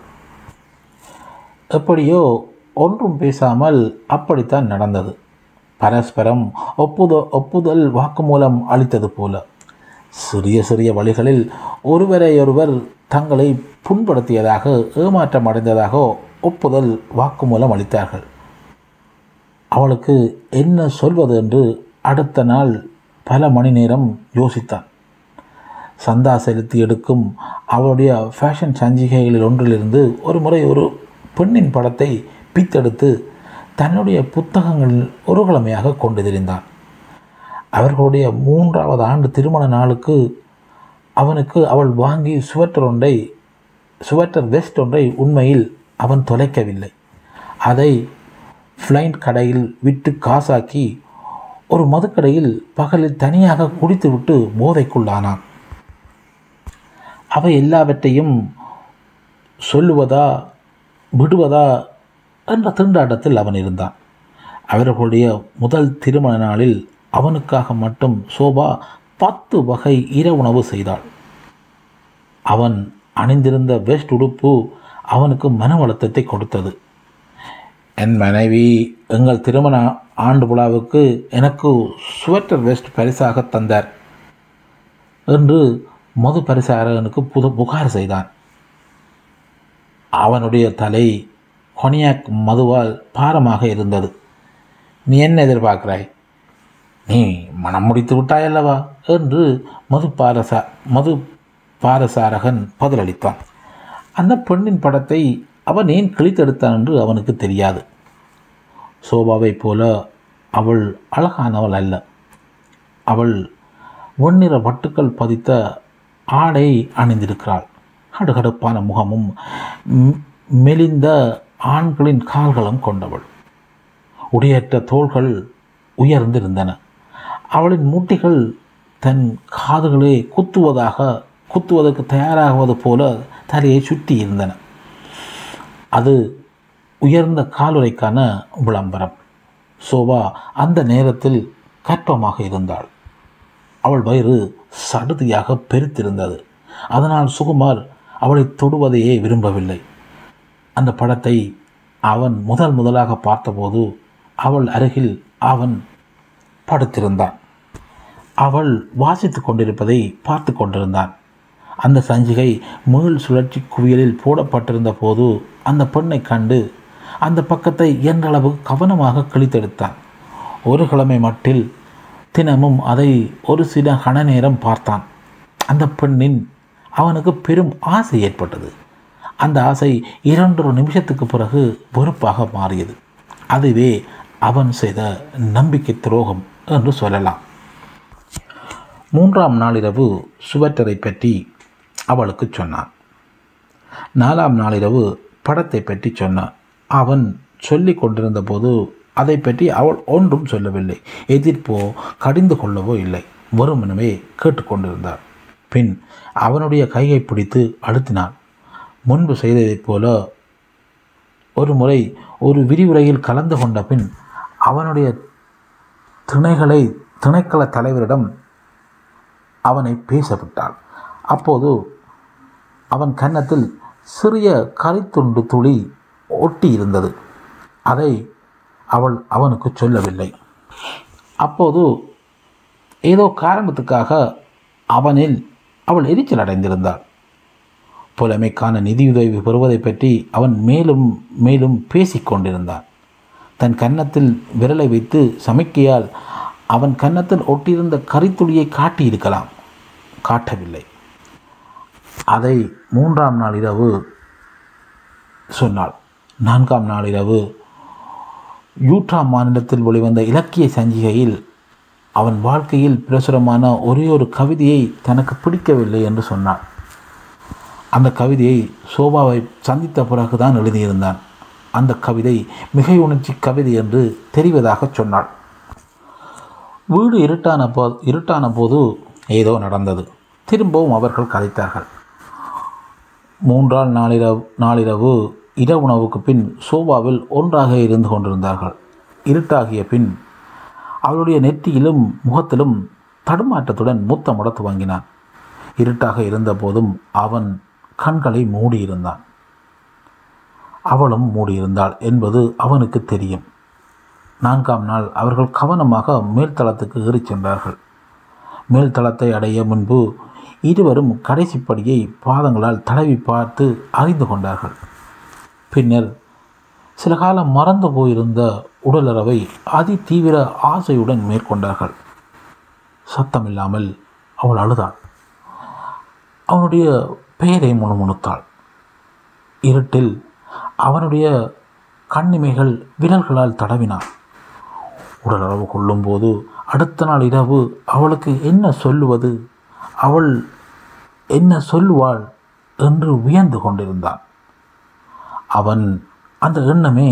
எப்படியோ ஒன்றும் பேசாமல் அப்படித்தான் நடந்தது பரஸ்பரம் ஒப்புத ஒப்புதல் வாக்குமூலம் அளித்தது போல சிறிய சிறிய வழிகளில் ஒருவரையொருவர் தங்களை புண்படுத்தியதாக ஏமாற்றம் அடைந்ததாக ஒப்புதல் வாக்குமூலம் அளித்தார்கள் அவளுக்கு என்ன சொல்வது என்று அடுத்த நாள் பல மணி நேரம் யோசித்தான் சந்தா செலுத்தி எடுக்கும் அவளுடைய ஃபேஷன் சஞ்சிகைகளில் ஒன்றிலிருந்து ஒரு முறை ஒரு பெண்ணின் படத்தை பித்தெடுத்து தன்னுடைய புத்தகங்களில் ஒரு கிழமையாக கொண்டு திரிந்தான் அவர்களுடைய மூன்றாவது ஆண்டு திருமண நாளுக்கு அவனுக்கு அவள் வாங்கி சுவெட்டர் ஒன்றை சுவெட்டர் வெஸ்ட் ஒன்றை உண்மையில் அவன் தொலைக்கவில்லை அதை ஃப்ளைண்ட் கடையில் விட்டு காசாக்கி ஒரு மதுக்கடையில் பகலில் தனியாக குடித்துவிட்டு போதைக்குள்ளானான் அவை எல்லாவற்றையும் சொல்லுவதா விடுவதா என்ற திண்டாட்டத்தில் அவன் இருந்தான் அவர்களுடைய முதல் திருமண நாளில் அவனுக்காக மட்டும் சோபா பத்து வகை இரவுணவு செய்தாள் அவன் அணிந்திருந்த வெஸ்ட் உடுப்பு அவனுக்கு மன அழுத்தத்தை கொடுத்தது என் மனைவி எங்கள் திருமண ஆண்டு விழாவுக்கு எனக்கு ஸ்வெட்டர் வெஸ்ட் பரிசாக தந்தார் என்று மது பரிசாரகனுக்கு புது புகார் செய்தான் அவனுடைய தலை கொனியாக் மதுவால் பாரமாக இருந்தது நீ என்ன எதிர்பார்க்கிறாய் நீ மனம் முடித்து விட்டாய் அல்லவா என்று மது பாரசா மது பாரசாரகன் பதிலளித்தான் அந்த பெண்ணின் படத்தை அவன் ஏன் கிழித்தெடுத்தான் என்று அவனுக்கு தெரியாது சோபாவைப் போல அவள் அழகானவள் அல்ல அவள் வெண்ணிற வட்டுக்கள் பதித்த ஆடை அணிந்திருக்கிறாள் கடுகடுப்பான முகமும் ம், மெலிந்த ஆண்களின் கால்களும் கொண்டவள் உடையற்ற தோள்கள் உயர்ந்திருந்தன அவளின் முட்டிகள் தன் காதுகளே குத்துவதாக குத்துவதற்கு தயாராகுவது போல தலையை சுற்றி இருந்தன அது உயர்ந்த காலுறைக்கான விளம்பரம் சோபா அந்த நேரத்தில் கற்பமாக இருந்தாள் அவள் வயிறு சடுதியாக பெருத்திருந்தது அதனால் சுகுமார் அவளை தொடுவதையே விரும்பவில்லை அந்த படத்தை அவன் முதல் முதலாக பார்த்தபோது அவள் அருகில் அவன் படுத்திருந்தான் அவள் வாசித்து கொண்டிருப்பதை பார்த்து கொண்டிருந்தான் அந்த சஞ்சிகை மீள் சுழற்சி குவியலில் போடப்பட்டிருந்த போது அந்த பெண்ணை கண்டு அந்த பக்கத்தை இயன்றளவு கவனமாக கிழித்தெடுத்தான் ஒரு கிழமை மட்டில் தினமும் அதை ஒரு சில கண நேரம் பார்த்தான் அந்த பெண்ணின் அவனுக்கு பெரும் ஆசை ஏற்பட்டது அந்த ஆசை இரண்டொரு நிமிஷத்துக்கு பிறகு வெறுப்பாக மாறியது அதுவே அவன் செய்த நம்பிக்கை துரோகம் என்று சொல்லலாம் மூன்றாம் நாளிரவு சுவட்டரை பற்றி அவளுக்கு சொன்னான் நாலாம் நாளிரவு படத்தை பற்றி சொன்னான் அவன் சொல்லி கொண்டிருந்த போது அதை பற்றி அவள் ஒன்றும் சொல்லவில்லை எதிர்ப்போ கடிந்து கொள்ளவோ இல்லை வெறுமனவே கேட்டுக்கொண்டிருந்தார் பின் அவனுடைய கையை பிடித்து அழுத்தினாள் முன்பு செய்ததைப் போல ஒரு முறை ஒரு விரிவுரையில் கலந்து கொண்ட பின் அவனுடைய திணைகளை திணைக்கள தலைவரிடம் அவனை பேசவிட்டாள் அப்போது அவன் கன்னத்தில் சிறிய கரித்துண்டு துளி ஒட்டி இருந்தது அதை அவள் அவனுக்கு சொல்லவில்லை அப்போது ஏதோ காரணத்துக்காக அவனில் அவள் எரிச்சல் அடைந்திருந்தாள் புலமைக்கான நிதியுதவி பெறுவதை பற்றி அவன் மேலும் மேலும் பேசிக்கொண்டிருந்தான் தன் கன்னத்தில் விரலை வைத்து சமிக்கையால் அவன் கன்னத்தில் ஒட்டியிருந்த கரித்துளியை காட்டியிருக்கலாம் காட்டவில்லை அதை மூன்றாம் நாள் இரவு சொன்னாள் நான்காம் நாள் இரவு யூட்ரா மாநிலத்தில் வெளிவந்த இலக்கிய சஞ்சிகையில் அவன் வாழ்க்கையில் பிரசுரமான ஒரே ஒரு கவிதையை தனக்கு பிடிக்கவில்லை என்று சொன்னான் அந்த கவிதையை சோபாவை சந்தித்த பிறகுதான் எழுதியிருந்தான் அந்த கவிதை மிகை உணர்ச்சி கவிதை என்று தெரிவதாக சொன்னாள் வீடு இருட்டான போ இருட்டான போது ஏதோ நடந்தது திரும்பவும் அவர்கள் கதைத்தார்கள் மூன்றாள் நாளிரவு நாளிரவு இரவுணவுக்கு பின் சோபாவில் ஒன்றாக இருந்து கொண்டிருந்தார்கள் இருட்டாகிய பின் அவளுடைய நெற்றியிலும் முகத்திலும் தடுமாற்றத்துடன் முத்தமிட துவங்கினான் இருட்டாக இருந்தபோதும் அவன் கண்களை மூடியிருந்தான் அவளும் மூடியிருந்தாள் என்பது அவனுக்கு தெரியும் நான்காம் நாள் அவர்கள் கவனமாக மேல்தளத்துக்கு ஏறிச் சென்றார்கள் மேல்தளத்தை அடைய முன்பு இருவரும் கடைசிப்படியை பாதங்களால் தடவி பார்த்து அறிந்து கொண்டார்கள் பின்னர் சில காலம் மறந்து போயிருந்த உடலுறவை அதி தீவிர ஆசையுடன் மேற்கொண்டார்கள் சத்தமில்லாமல் அவள் அழுதாள் அவனுடைய பெயரை முணுமுணுத்தாள் இருட்டில் அவனுடைய கண்ணிமைகள் விரல்களால் தடவினான் உடலுறவு கொள்ளும்போது அடுத்த நாள் இரவு அவளுக்கு என்ன சொல்லுவது அவள் என்ன சொல்லுவாள் என்று வியந்து கொண்டிருந்தான் அவன் அந்த எண்ணமே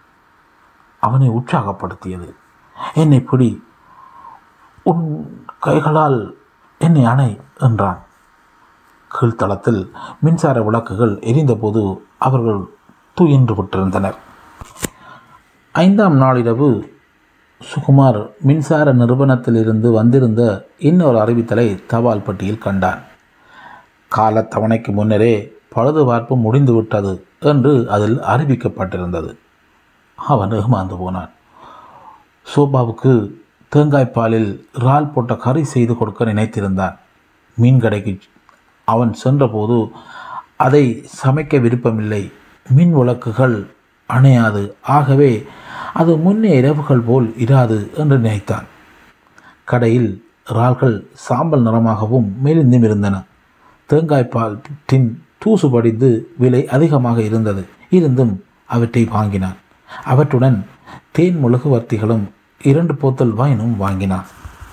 அவனை உற்சாகப்படுத்தியது என்னை பிடி உன் கைகளால் என்னை அணை என்றான் கீழ்த்தளத்தில் மின்சார விளக்குகள் எரிந்தபோது அவர்கள் துயின்று விட்டிருந்தனர் ஐந்தாம் நாளிரவு சுகுமார் மின்சார நிறுவனத்திலிருந்து வந்திருந்த இன்னொரு அறிவித்தலை தபால் பெட்டியில் கண்டான் காலத்தவணைக்கு முன்னரே பழுதுபார்ப்பு முடிந்துவிட்டது என்று அதில் அறிவிக்கப்பட்டிருந்தது அவன் ஏமாந்து போனான் சோபாவுக்கு தேங்காய்ப்பாலில் இறால் போட்ட கறி செய்து கொடுக்க நினைத்திருந்தான் மீன் கடைக்கு அவன் சென்றபோது அதை சமைக்க விருப்பமில்லை மின் விளக்குகள் அணையாது ஆகவே அது முன்னே இரவுகள் போல் இராது என்று நினைத்தான் கடையில் இறால்கள் சாம்பல் நிறமாகவும் மெலிந்தும் இருந்தன தேங்காய்ப்பால் டின் தூசு படிந்து விலை அதிகமாக இருந்தது இருந்தும் அவற்றை வாங்கினான் அவற்றுடன் தேன் முழுகுவர்த்திகளும் இரண்டு போத்தல் வைனும் வாங்கினான்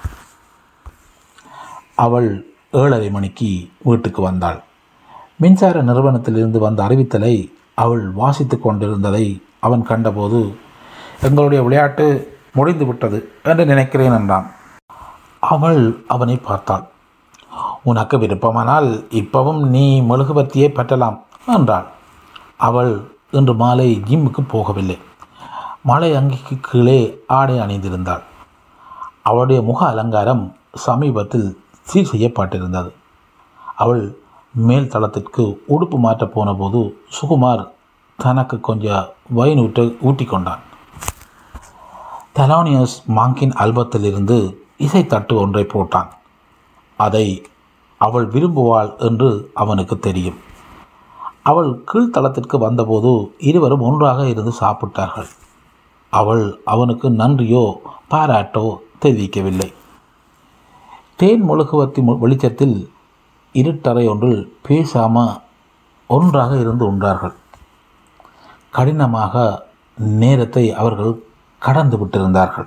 அவள் ஏழரை மணிக்கு வீட்டுக்கு வந்தாள் மின்சார நிறுவனத்திலிருந்து வந்த அறிவித்தலை அவள் வாசித்து கொண்டிருந்ததை அவன் கண்டபோது எங்களுடைய விளையாட்டு முடிந்து விட்டது என்று நினைக்கிறேன் என்றான் அவள் அவனை பார்த்தாள் உனக்கு விருப்பமானால் இப்பவும் நீ மெழுகுபத்தியை பற்றலாம் என்றாள் அவள் இன்று மாலை ஜிம்முக்கு போகவில்லை மலை அங்கிக்கு கீழே ஆடை அணிந்திருந்தாள் அவளுடைய முக அலங்காரம் சமீபத்தில் சீர் செய்யப்பட்டிருந்தது அவள் மேல் தளத்திற்கு உடுப்பு மாற்றப் போனபோது சுகுமார் தனக்கு கொஞ்சம் வைன் ஊட்ட ஊட்டி கொண்டான் தெலானியஸ் மாங்கின் ஆல்பத்திலிருந்து இசைத்தட்டு ஒன்றை போட்டான் அதை அவள் விரும்புவாள் என்று அவனுக்கு தெரியும் அவள் கீழ்த்தளத்திற்கு வந்தபோது இருவரும் ஒன்றாக இருந்து சாப்பிட்டார்கள் அவள் அவனுக்கு நன்றியோ பாராட்டோ தெரிவிக்கவில்லை தேன் முழுகுவத்தி வெளிச்சத்தில் இருட்டறை ஒன்றில் பேசாம ஒன்றாக இருந்து உண்டார்கள் கடினமாக நேரத்தை அவர்கள் கடந்து விட்டிருந்தார்கள்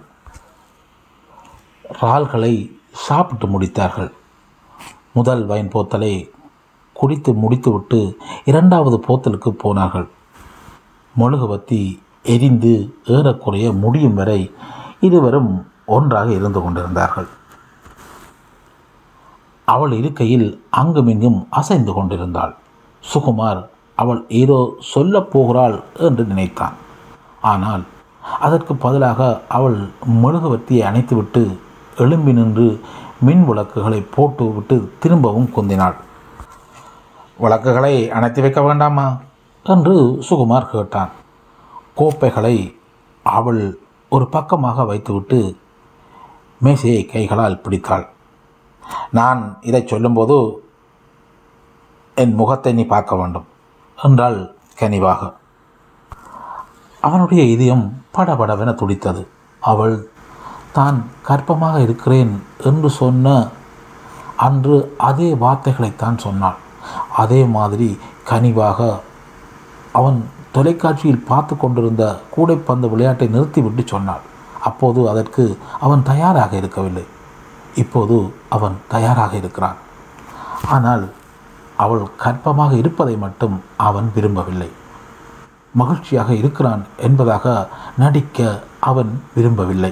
இறால்களை சாப்பிட்டு முடித்தார்கள் முதல் வைன் போத்தலை குடித்து முடித்துவிட்டு இரண்டாவது போத்தலுக்கு போனார்கள் மெழுகுவத்தி எரிந்து ஏறக்குறைய முடியும் வரை இருவரும் ஒன்றாக இருந்து கொண்டிருந்தார்கள் அவள் இருக்கையில் அங்குமிங்கும் அசைந்து கொண்டிருந்தாள் சுகுமார் அவள் ஏதோ சொல்லப் போகிறாள் என்று நினைத்தான் ஆனால் அதற்கு பதிலாக அவள் மெழுகுவர்த்தியை அணைத்துவிட்டு எழும்பி நின்று மின் விளக்குகளை போட்டுவிட்டு திரும்பவும் குந்தினாள் விளக்குகளை அணைத்து வைக்க வேண்டாமா என்று சுகுமார் கேட்டான் கோப்பைகளை அவள் ஒரு பக்கமாக வைத்துவிட்டு மேசையை கைகளால் பிடித்தாள் நான் இதை சொல்லும்போது என் முகத்தை நீ பார்க்க வேண்டும் என்றாள் கனிவாக அவனுடைய இதயம் படபடவென துடித்தது அவள் தான் கற்பமாக இருக்கிறேன் என்று சொன்ன அன்று அதே வார்த்தைகளைத்தான் சொன்னாள் அதே மாதிரி கனிவாக அவன் தொலைக்காட்சியில் பார்த்து கொண்டிருந்த கூடைப்பந்து விளையாட்டை நிறுத்திவிட்டு சொன்னாள் அப்போது அதற்கு அவன் தயாராக இருக்கவில்லை இப்போது அவன் தயாராக இருக்கிறான் ஆனால் அவள் கற்பமாக இருப்பதை மட்டும் அவன் விரும்பவில்லை மகிழ்ச்சியாக இருக்கிறான் என்பதாக நடிக்க அவன் விரும்பவில்லை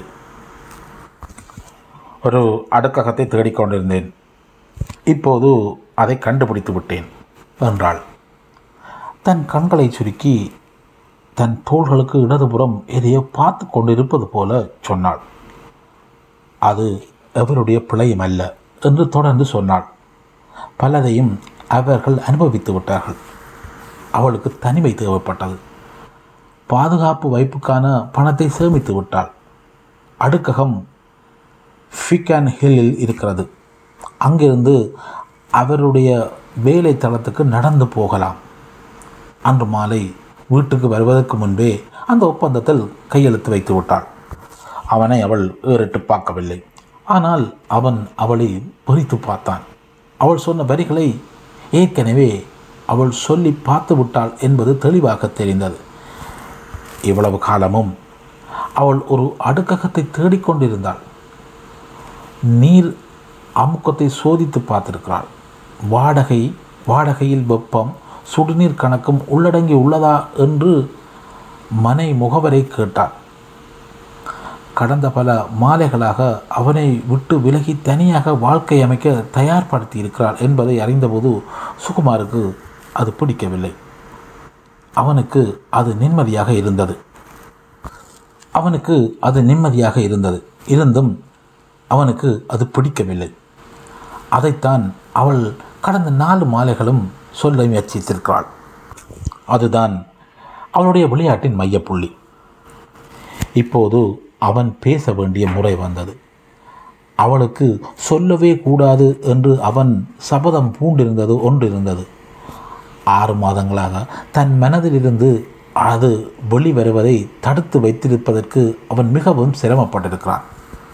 ஒரு அடுக்ககத்தை தேடிக்கொண்டிருந்தேன் இப்போது அதை கண்டுபிடித்து விட்டேன் என்றாள் தன் கண்களை சுருக்கி தன் தோள்களுக்கு இடதுபுறம் எதையோ பார்த்து கொண்டிருப்பது போல சொன்னாள் அது எவருடைய பிழையும் அல்ல என்று தொடர்ந்து சொன்னாள் பலதையும் அவர்கள் அனுபவித்து விட்டார்கள் அவளுக்கு தனிமை தேவைப்பட்டது பாதுகாப்பு வைப்புக்கான பணத்தை சேமித்து விட்டாள் அடுக்ககம் ஃபிகான் ஹில்லில் இருக்கிறது அங்கிருந்து அவருடைய வேலை தளத்துக்கு நடந்து போகலாம் அன்று மாலை வீட்டுக்கு வருவதற்கு முன்பே அந்த ஒப்பந்தத்தில் கையெழுத்து வைத்து விட்டாள் அவனை அவள் ஏறிட்டு பார்க்கவில்லை ஆனால் அவன் அவளை பொறித்து பார்த்தான் அவள் சொன்ன வரிகளை ஏற்கனவே அவள் சொல்லி பார்த்து விட்டாள் என்பது தெளிவாக தெரிந்தது இவ்வளவு காலமும் அவள் ஒரு அடுக்ககத்தை தேடிக்கொண்டிருந்தாள் நீர் அமுக்கத்தை சோதித்து பார்த்திருக்கிறாள் வாடகை வாடகையில் வெப்பம் சுடுநீர் கணக்கும் உள்ளடங்கி உள்ளதா என்று மனை முகவரை கேட்டாள் கடந்த பல மாலைகளாக அவனை விட்டு விலகி தனியாக வாழ்க்கை அமைக்க தயார்படுத்தி இருக்கிறாள் என்பதை அறிந்தபோது சுகுமாருக்கு அது பிடிக்கவில்லை அவனுக்கு அது நிம்மதியாக இருந்தது அவனுக்கு அது நிம்மதியாக இருந்தது இருந்தும் அவனுக்கு அது பிடிக்கவில்லை அதைத்தான் அவள் கடந்த நாலு மாலைகளும் சொல்ல முயற்சித்திருக்கிறாள் அதுதான் அவளுடைய விளையாட்டின் மையப்புள்ளி இப்போது அவன் பேச வேண்டிய முறை வந்தது அவளுக்கு சொல்லவே கூடாது என்று அவன் சபதம் பூண்டிருந்தது ஒன்று இருந்தது ஆறு மாதங்களாக தன் மனதிலிருந்து அது வெளிவருவதை தடுத்து வைத்திருப்பதற்கு அவன் மிகவும் சிரமப்பட்டிருக்கிறான்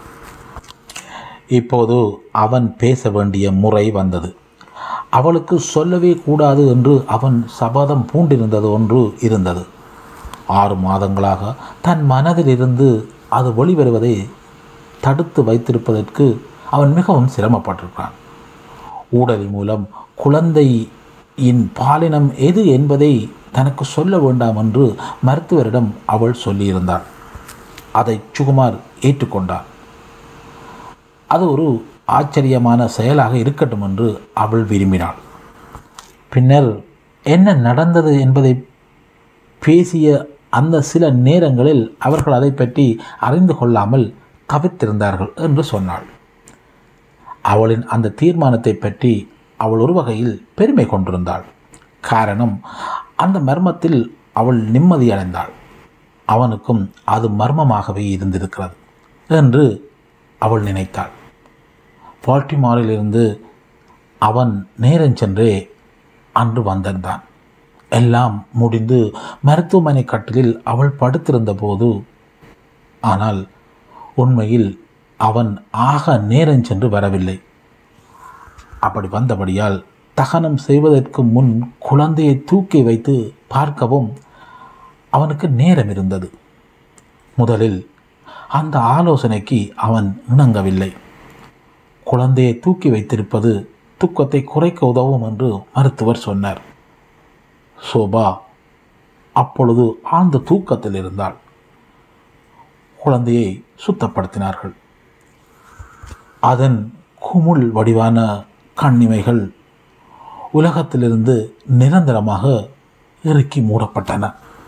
இப்போது அவன் பேச வேண்டிய முறை வந்தது அவளுக்கு சொல்லவே கூடாது என்று அவன் சபதம் பூண்டிருந்தது ஒன்று இருந்தது ஆறு மாதங்களாக தன் மனதிலிருந்து அது வெளிவருவதை தடுத்து வைத்திருப்பதற்கு அவன் மிகவும் சிரமப்பட்டிருக்கிறான் ஊடல் மூலம் குழந்தையின் பாலினம் எது என்பதை தனக்கு சொல்ல வேண்டாம் என்று மருத்துவரிடம் அவள் சொல்லியிருந்தாள் அதை சுகுமார் ஏற்றுக்கொண்டார் அது ஒரு ஆச்சரியமான செயலாக இருக்கட்டும் என்று அவள் விரும்பினாள் பின்னர் என்ன நடந்தது என்பதை பேசிய அந்த சில நேரங்களில் அவர்கள் அதை பற்றி அறிந்து கொள்ளாமல் தவிர்த்திருந்தார்கள் என்று சொன்னாள் அவளின் அந்த தீர்மானத்தை பற்றி அவள் ஒரு வகையில் பெருமை கொண்டிருந்தாள் காரணம் அந்த மர்மத்தில் அவள் நிம்மதியடைந்தாள் அவனுக்கும் அது மர்மமாகவே இருந்திருக்கிறது என்று அவள் நினைத்தாள் பால்டிமாரிலிருந்து அவன் நேரஞ்சென்றே அன்று வந்திருந்தான் எல்லாம் முடிந்து மருத்துவமனை கட்டிலில் அவள் படுத்திருந்த போது ஆனால் உண்மையில் அவன் ஆக நேரஞ்சென்று வரவில்லை அப்படி வந்தபடியால் தகனம் செய்வதற்கு முன் குழந்தையை தூக்கி வைத்து பார்க்கவும் அவனுக்கு நேரம் இருந்தது முதலில் அந்த ஆலோசனைக்கு அவன் இணங்கவில்லை குழந்தையை தூக்கி வைத்திருப்பது தூக்கத்தை குறைக்க உதவும் என்று மருத்துவர் சொன்னார் சோபா அப்பொழுது ஆழ்ந்த தூக்கத்தில் இருந்தாள் குழந்தையை சுத்தப்படுத்தினார்கள் அதன் குமுள் வடிவான கண்ணிமைகள் உலகத்திலிருந்து நிரந்தரமாக இறுக்கி மூடப்பட்டன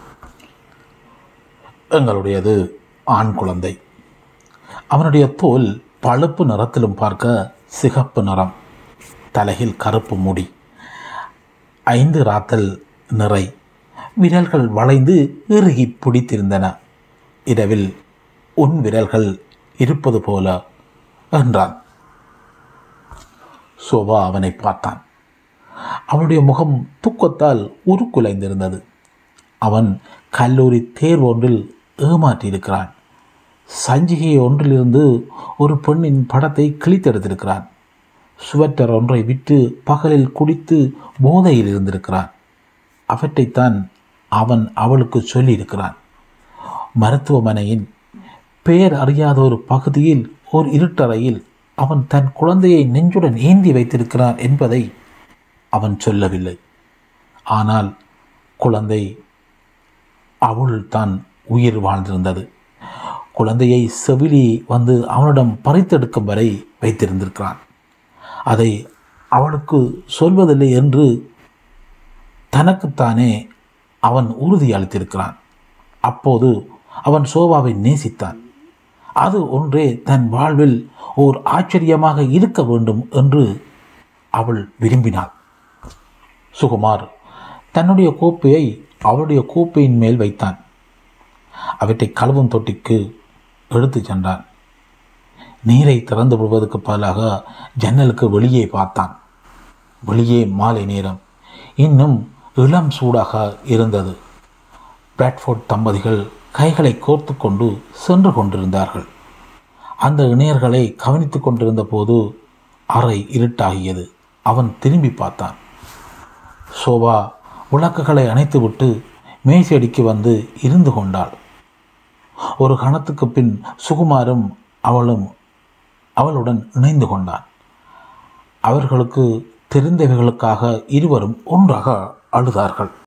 எங்களுடையது ஆண் குழந்தை அவனுடைய தோல் பழுப்பு நிறத்திலும் பார்க்க சிகப்பு நிறம் தலையில் கருப்பு முடி ஐந்து ராத்தல் நிறை விரல்கள் வளைந்து இறுகி பிடித்திருந்தன இரவில் உன் விரல்கள் இருப்பது போல என்றான் சோபா அவனை பார்த்தான் அவனுடைய முகம் துக்கத்தால் உருக்குலைந்திருந்தது அவன் கல்லூரி தேர்வு ஒன்றில் ஏமாற்றியிருக்கிறான் சஞ்சிகை ஒன்றிலிருந்து ஒரு பெண்ணின் படத்தை கிழித்தெடுத்திருக்கிறான் சுவட்டர் ஒன்றை விட்டு பகலில் குடித்து போதையில் இருந்திருக்கிறான் அவற்றைத்தான் அவன் அவளுக்கு சொல்லியிருக்கிறான் மருத்துவமனையின் பெயர் அறியாத ஒரு பகுதியில் ஒரு இருட்டறையில் அவன் தன் குழந்தையை நெஞ்சுடன் ஏந்தி வைத்திருக்கிறான் என்பதை அவன் சொல்லவில்லை ஆனால் குழந்தை அவள் தான் உயிர் வாழ்ந்திருந்தது குழந்தையை செவிலி வந்து அவனிடம் பறித்தெடுக்கும் வரை வைத்திருந்திருக்கிறான் அதை அவளுக்கு சொல்வதில்லை என்று தனக்குத்தானே அவன் உறுதி அளித்திருக்கிறான் அப்போது அவன் சோபாவை நேசித்தான் அது ஒன்றே தன் வாழ்வில் ஓர் ஆச்சரியமாக இருக்க வேண்டும் என்று அவள் விரும்பினாள் சுகுமார் தன்னுடைய கோப்பையை அவளுடைய கோப்பையின் மேல் வைத்தான் அவற்றை கழுவும் தொட்டிக்கு எடுத்து சென்றான் நீரை திறந்து விடுவதற்கு பதிலாக ஜன்னலுக்கு வெளியே பார்த்தான் வெளியே மாலை நேரம் இன்னும் இளம் சூடாக இருந்தது பிராட்ஃபோர்ட் தம்பதிகள் கைகளை கோர்த்து கொண்டு சென்று கொண்டிருந்தார்கள் அந்த இணையர்களை கவனித்து கொண்டிருந்த போது அறை இருட்டாகியது அவன் திரும்பி பார்த்தான் சோபா விளக்குகளை அணைத்துவிட்டு மேசையடிக்கு வந்து இருந்து கொண்டாள் ஒரு கணத்துக்கு பின் சுகுமாரும் அவளும் அவளுடன் இணைந்து கொண்டான் அவர்களுக்கு தெரிந்தவைகளுக்காக இருவரும் ஒன்றாக அழுதார்கள்